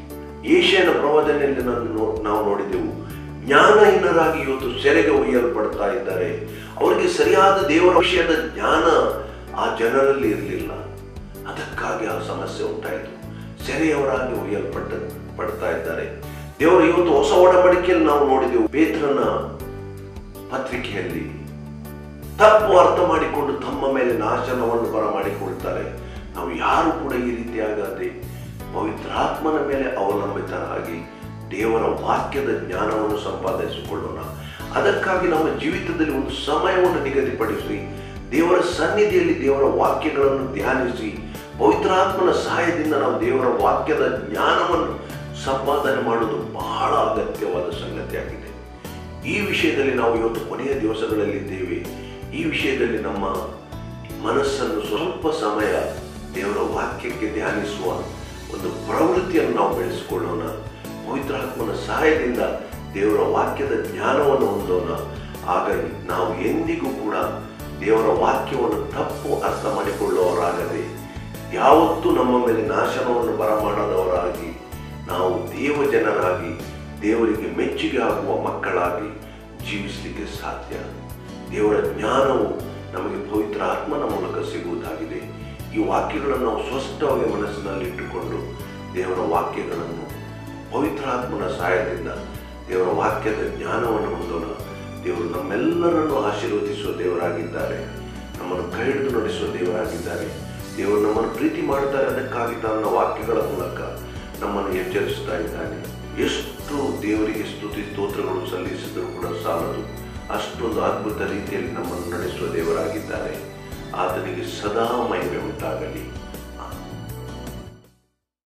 ಏಷ್ಯನ ಪ್ರವಾದನೆಯಲ್ಲಿ ನಾನು ನೋ- ನಾವು ನೋಡಿದೆವು ಜ್ಞಾನಹೀನರಾಗಿ ಇವತ್ತು ಸೆರೆಗೆ ಒಯ್ಯಲ್ಪಡ್ತಾ ಇದ್ದಾರೆ ಅವರಿಗೆ ಸರಿಯಾದ ದೇವರ ವಿಷಯದ ಜ್ಞಾನ ಆ ಜನರಲ್ಲಿ ಇರಲಿಲ್ಲ ಅದಕ್ಕಾಗಿ ಆ ಸಮಸ್ಯೆ ಉಂಟಾಯಿತು ಸೆರೆಯವರಾಗಿ ಒಯ್ಯಲ್ಪಟ್ಟ ಪಡ್ತಾ ಇದ್ದಾರೆ ದೇವರು ಇವತ್ತು ಹೊಸ ಒಡಂಬಡಿಕೆಯಲ್ಲಿ ನಾವು ನೋಡಿದೆವು ಪೇತ್ರನ ಪತ್ರಿಕೆಯಲ್ಲಿ ತಪ್ಪು ಅರ್ಥ ಮಾಡಿಕೊಂಡು ತಮ್ಮ ಮೇಲೆ ನಾಶನವನ್ನು ಬರಮಾಡಿಕೊಳ್ತಾರೆ ನಾವು ಯಾರು ಕೂಡ ಈ ರೀತಿಯಾಗದೆ ಪವಿತ್ರಾತ್ಮನ ಮೇಲೆ ಅವಲಂಬಿತರಾಗಿ ದೇವರ ವಾಕ್ಯದ ಜ್ಞಾನವನ್ನು ಸಂಪಾದಿಸಿಕೊಳ್ಳೋಣ ಅದಕ್ಕಾಗಿ ನಮ್ಮ ಜೀವಿತದಲ್ಲಿ ಒಂದು ಸಮಯವನ್ನು ನಿಗದಿಪಡಿಸಿ ದೇವರ ಸನ್ನಿಧಿಯಲ್ಲಿ ದೇವರ ವಾಕ್ಯಗಳನ್ನು ಧ್ಯಾನಿಸಿ ಪವಿತ್ರಾತ್ಮನ ಸಹಾಯದಿಂದ ನಾವು ದೇವರ ವಾಕ್ಯದ ಜ್ಞಾನವನ್ನು ಸಂಪಾದನೆ ಮಾಡುವುದು ಬಹಳ ಅಗತ್ಯವಾದ ಸಂಗತಿಯಾಗಿದೆ ಈ ವಿಷಯದಲ್ಲಿ ನಾವು ಇವತ್ತು ಕೊನೆಯ ದಿವಸಗಳಲ್ಲಿದ್ದೇವೆ ಈ ವಿಷಯದಲ್ಲಿ ನಮ್ಮ ಮನಸ್ಸನ್ನು ಸ್ವಲ್ಪ ಸಮಯ ದೇವರ ವಾಕ್ಯಕ್ಕೆ ಧ್ಯಾನಿಸುವ ಒಂದು ಪ್ರವೃತ್ತಿಯನ್ನು ನಾವು ಬೆಳೆಸಿಕೊಳ್ಳೋಣ ಪವಿತ್ರಾತ್ಮನ ಸಹಾಯದಿಂದ ದೇವರ ವಾಕ್ಯದ ಜ್ಞಾನವನ್ನು ಹೊಂದೋಣ ಆಗ ನಾವು ಎಂದಿಗೂ ಕೂಡ ದೇವರ ವಾಕ್ಯವನ್ನು ತಪ್ಪು ಅರ್ಥ ಮಾಡಿಕೊಳ್ಳುವವರಾಗದೆ ಯಾವತ್ತೂ ನಮ್ಮ ಮೇಲೆ ನಾಶನವನ್ನು ಬರಮಾಡದವರಾಗಿ ನಾವು ದೇವ ಜನರಾಗಿ ದೇವರಿಗೆ ಮೆಚ್ಚುಗೆ ಆಗುವ ಮಕ್ಕಳಾಗಿ ಜೀವಿಸಲಿಕ್ಕೆ ಸಾಧ್ಯ ದೇವರ ಜ್ಞಾನವು ನಮಗೆ ಪವಿತ್ರ ಆತ್ಮನ ಮೂಲಕ ಸಿಗುವುದಾಗಿದೆ ಈ ವಾಕ್ಯಗಳನ್ನು ನಾವು ಸ್ಪಷ್ಟವಾಗಿ ಮನಸ್ಸಿನಲ್ಲಿಟ್ಟುಕೊಂಡು ದೇವರ ವಾಕ್ಯಗಳನ್ನು ಪವಿತ್ರ ಆತ್ಮನ ಸಹಾಯದಿಂದ ದೇವರ ವಾಕ್ಯದ ಜ್ಞಾನವನ್ನು ಹೊಂದೋಣ ದೇವರು ನಮ್ಮೆಲ್ಲರನ್ನು ಆಶೀರ್ವದಿಸುವ ದೇವರಾಗಿದ್ದಾರೆ ನಮ್ಮನ್ನು ಕೈ ಹಿಡಿದು ನಡೆಸುವ ದೇವರಾಗಿದ್ದಾರೆ ದೇವರು ನಮ್ಮನ್ನು ಪ್ರೀತಿ ಮಾಡ್ತಾರೆ ಅದಕ್ಕಾಗಿ ತನ್ನ ವಾಕ್ಯಗಳ ಮೂಲಕ ನಮ್ಮನ್ನು ಎಚ್ಚರಿಸ್ತಾ ಇದ್ದಾನೆ ಎಷ್ಟು ದೇವರಿಗೆ ಸ್ತುತಿ ಸ್ತೋತ್ರಗಳು ಸಲ್ಲಿಸಿದರೂ ಕೂಡ ಸಾಲದು ಅಷ್ಟೊಂದು ಅದ್ಭುತ ರೀತಿಯಲ್ಲಿ ನಮ್ಮನ್ನು ನಡೆಸುವ ದೇವರಾಗಿದ್ದಾರೆ ಆತನಿಗೆ ಸದಾ ಮಹಿಮೆ ಉಂಟಾಗಲಿ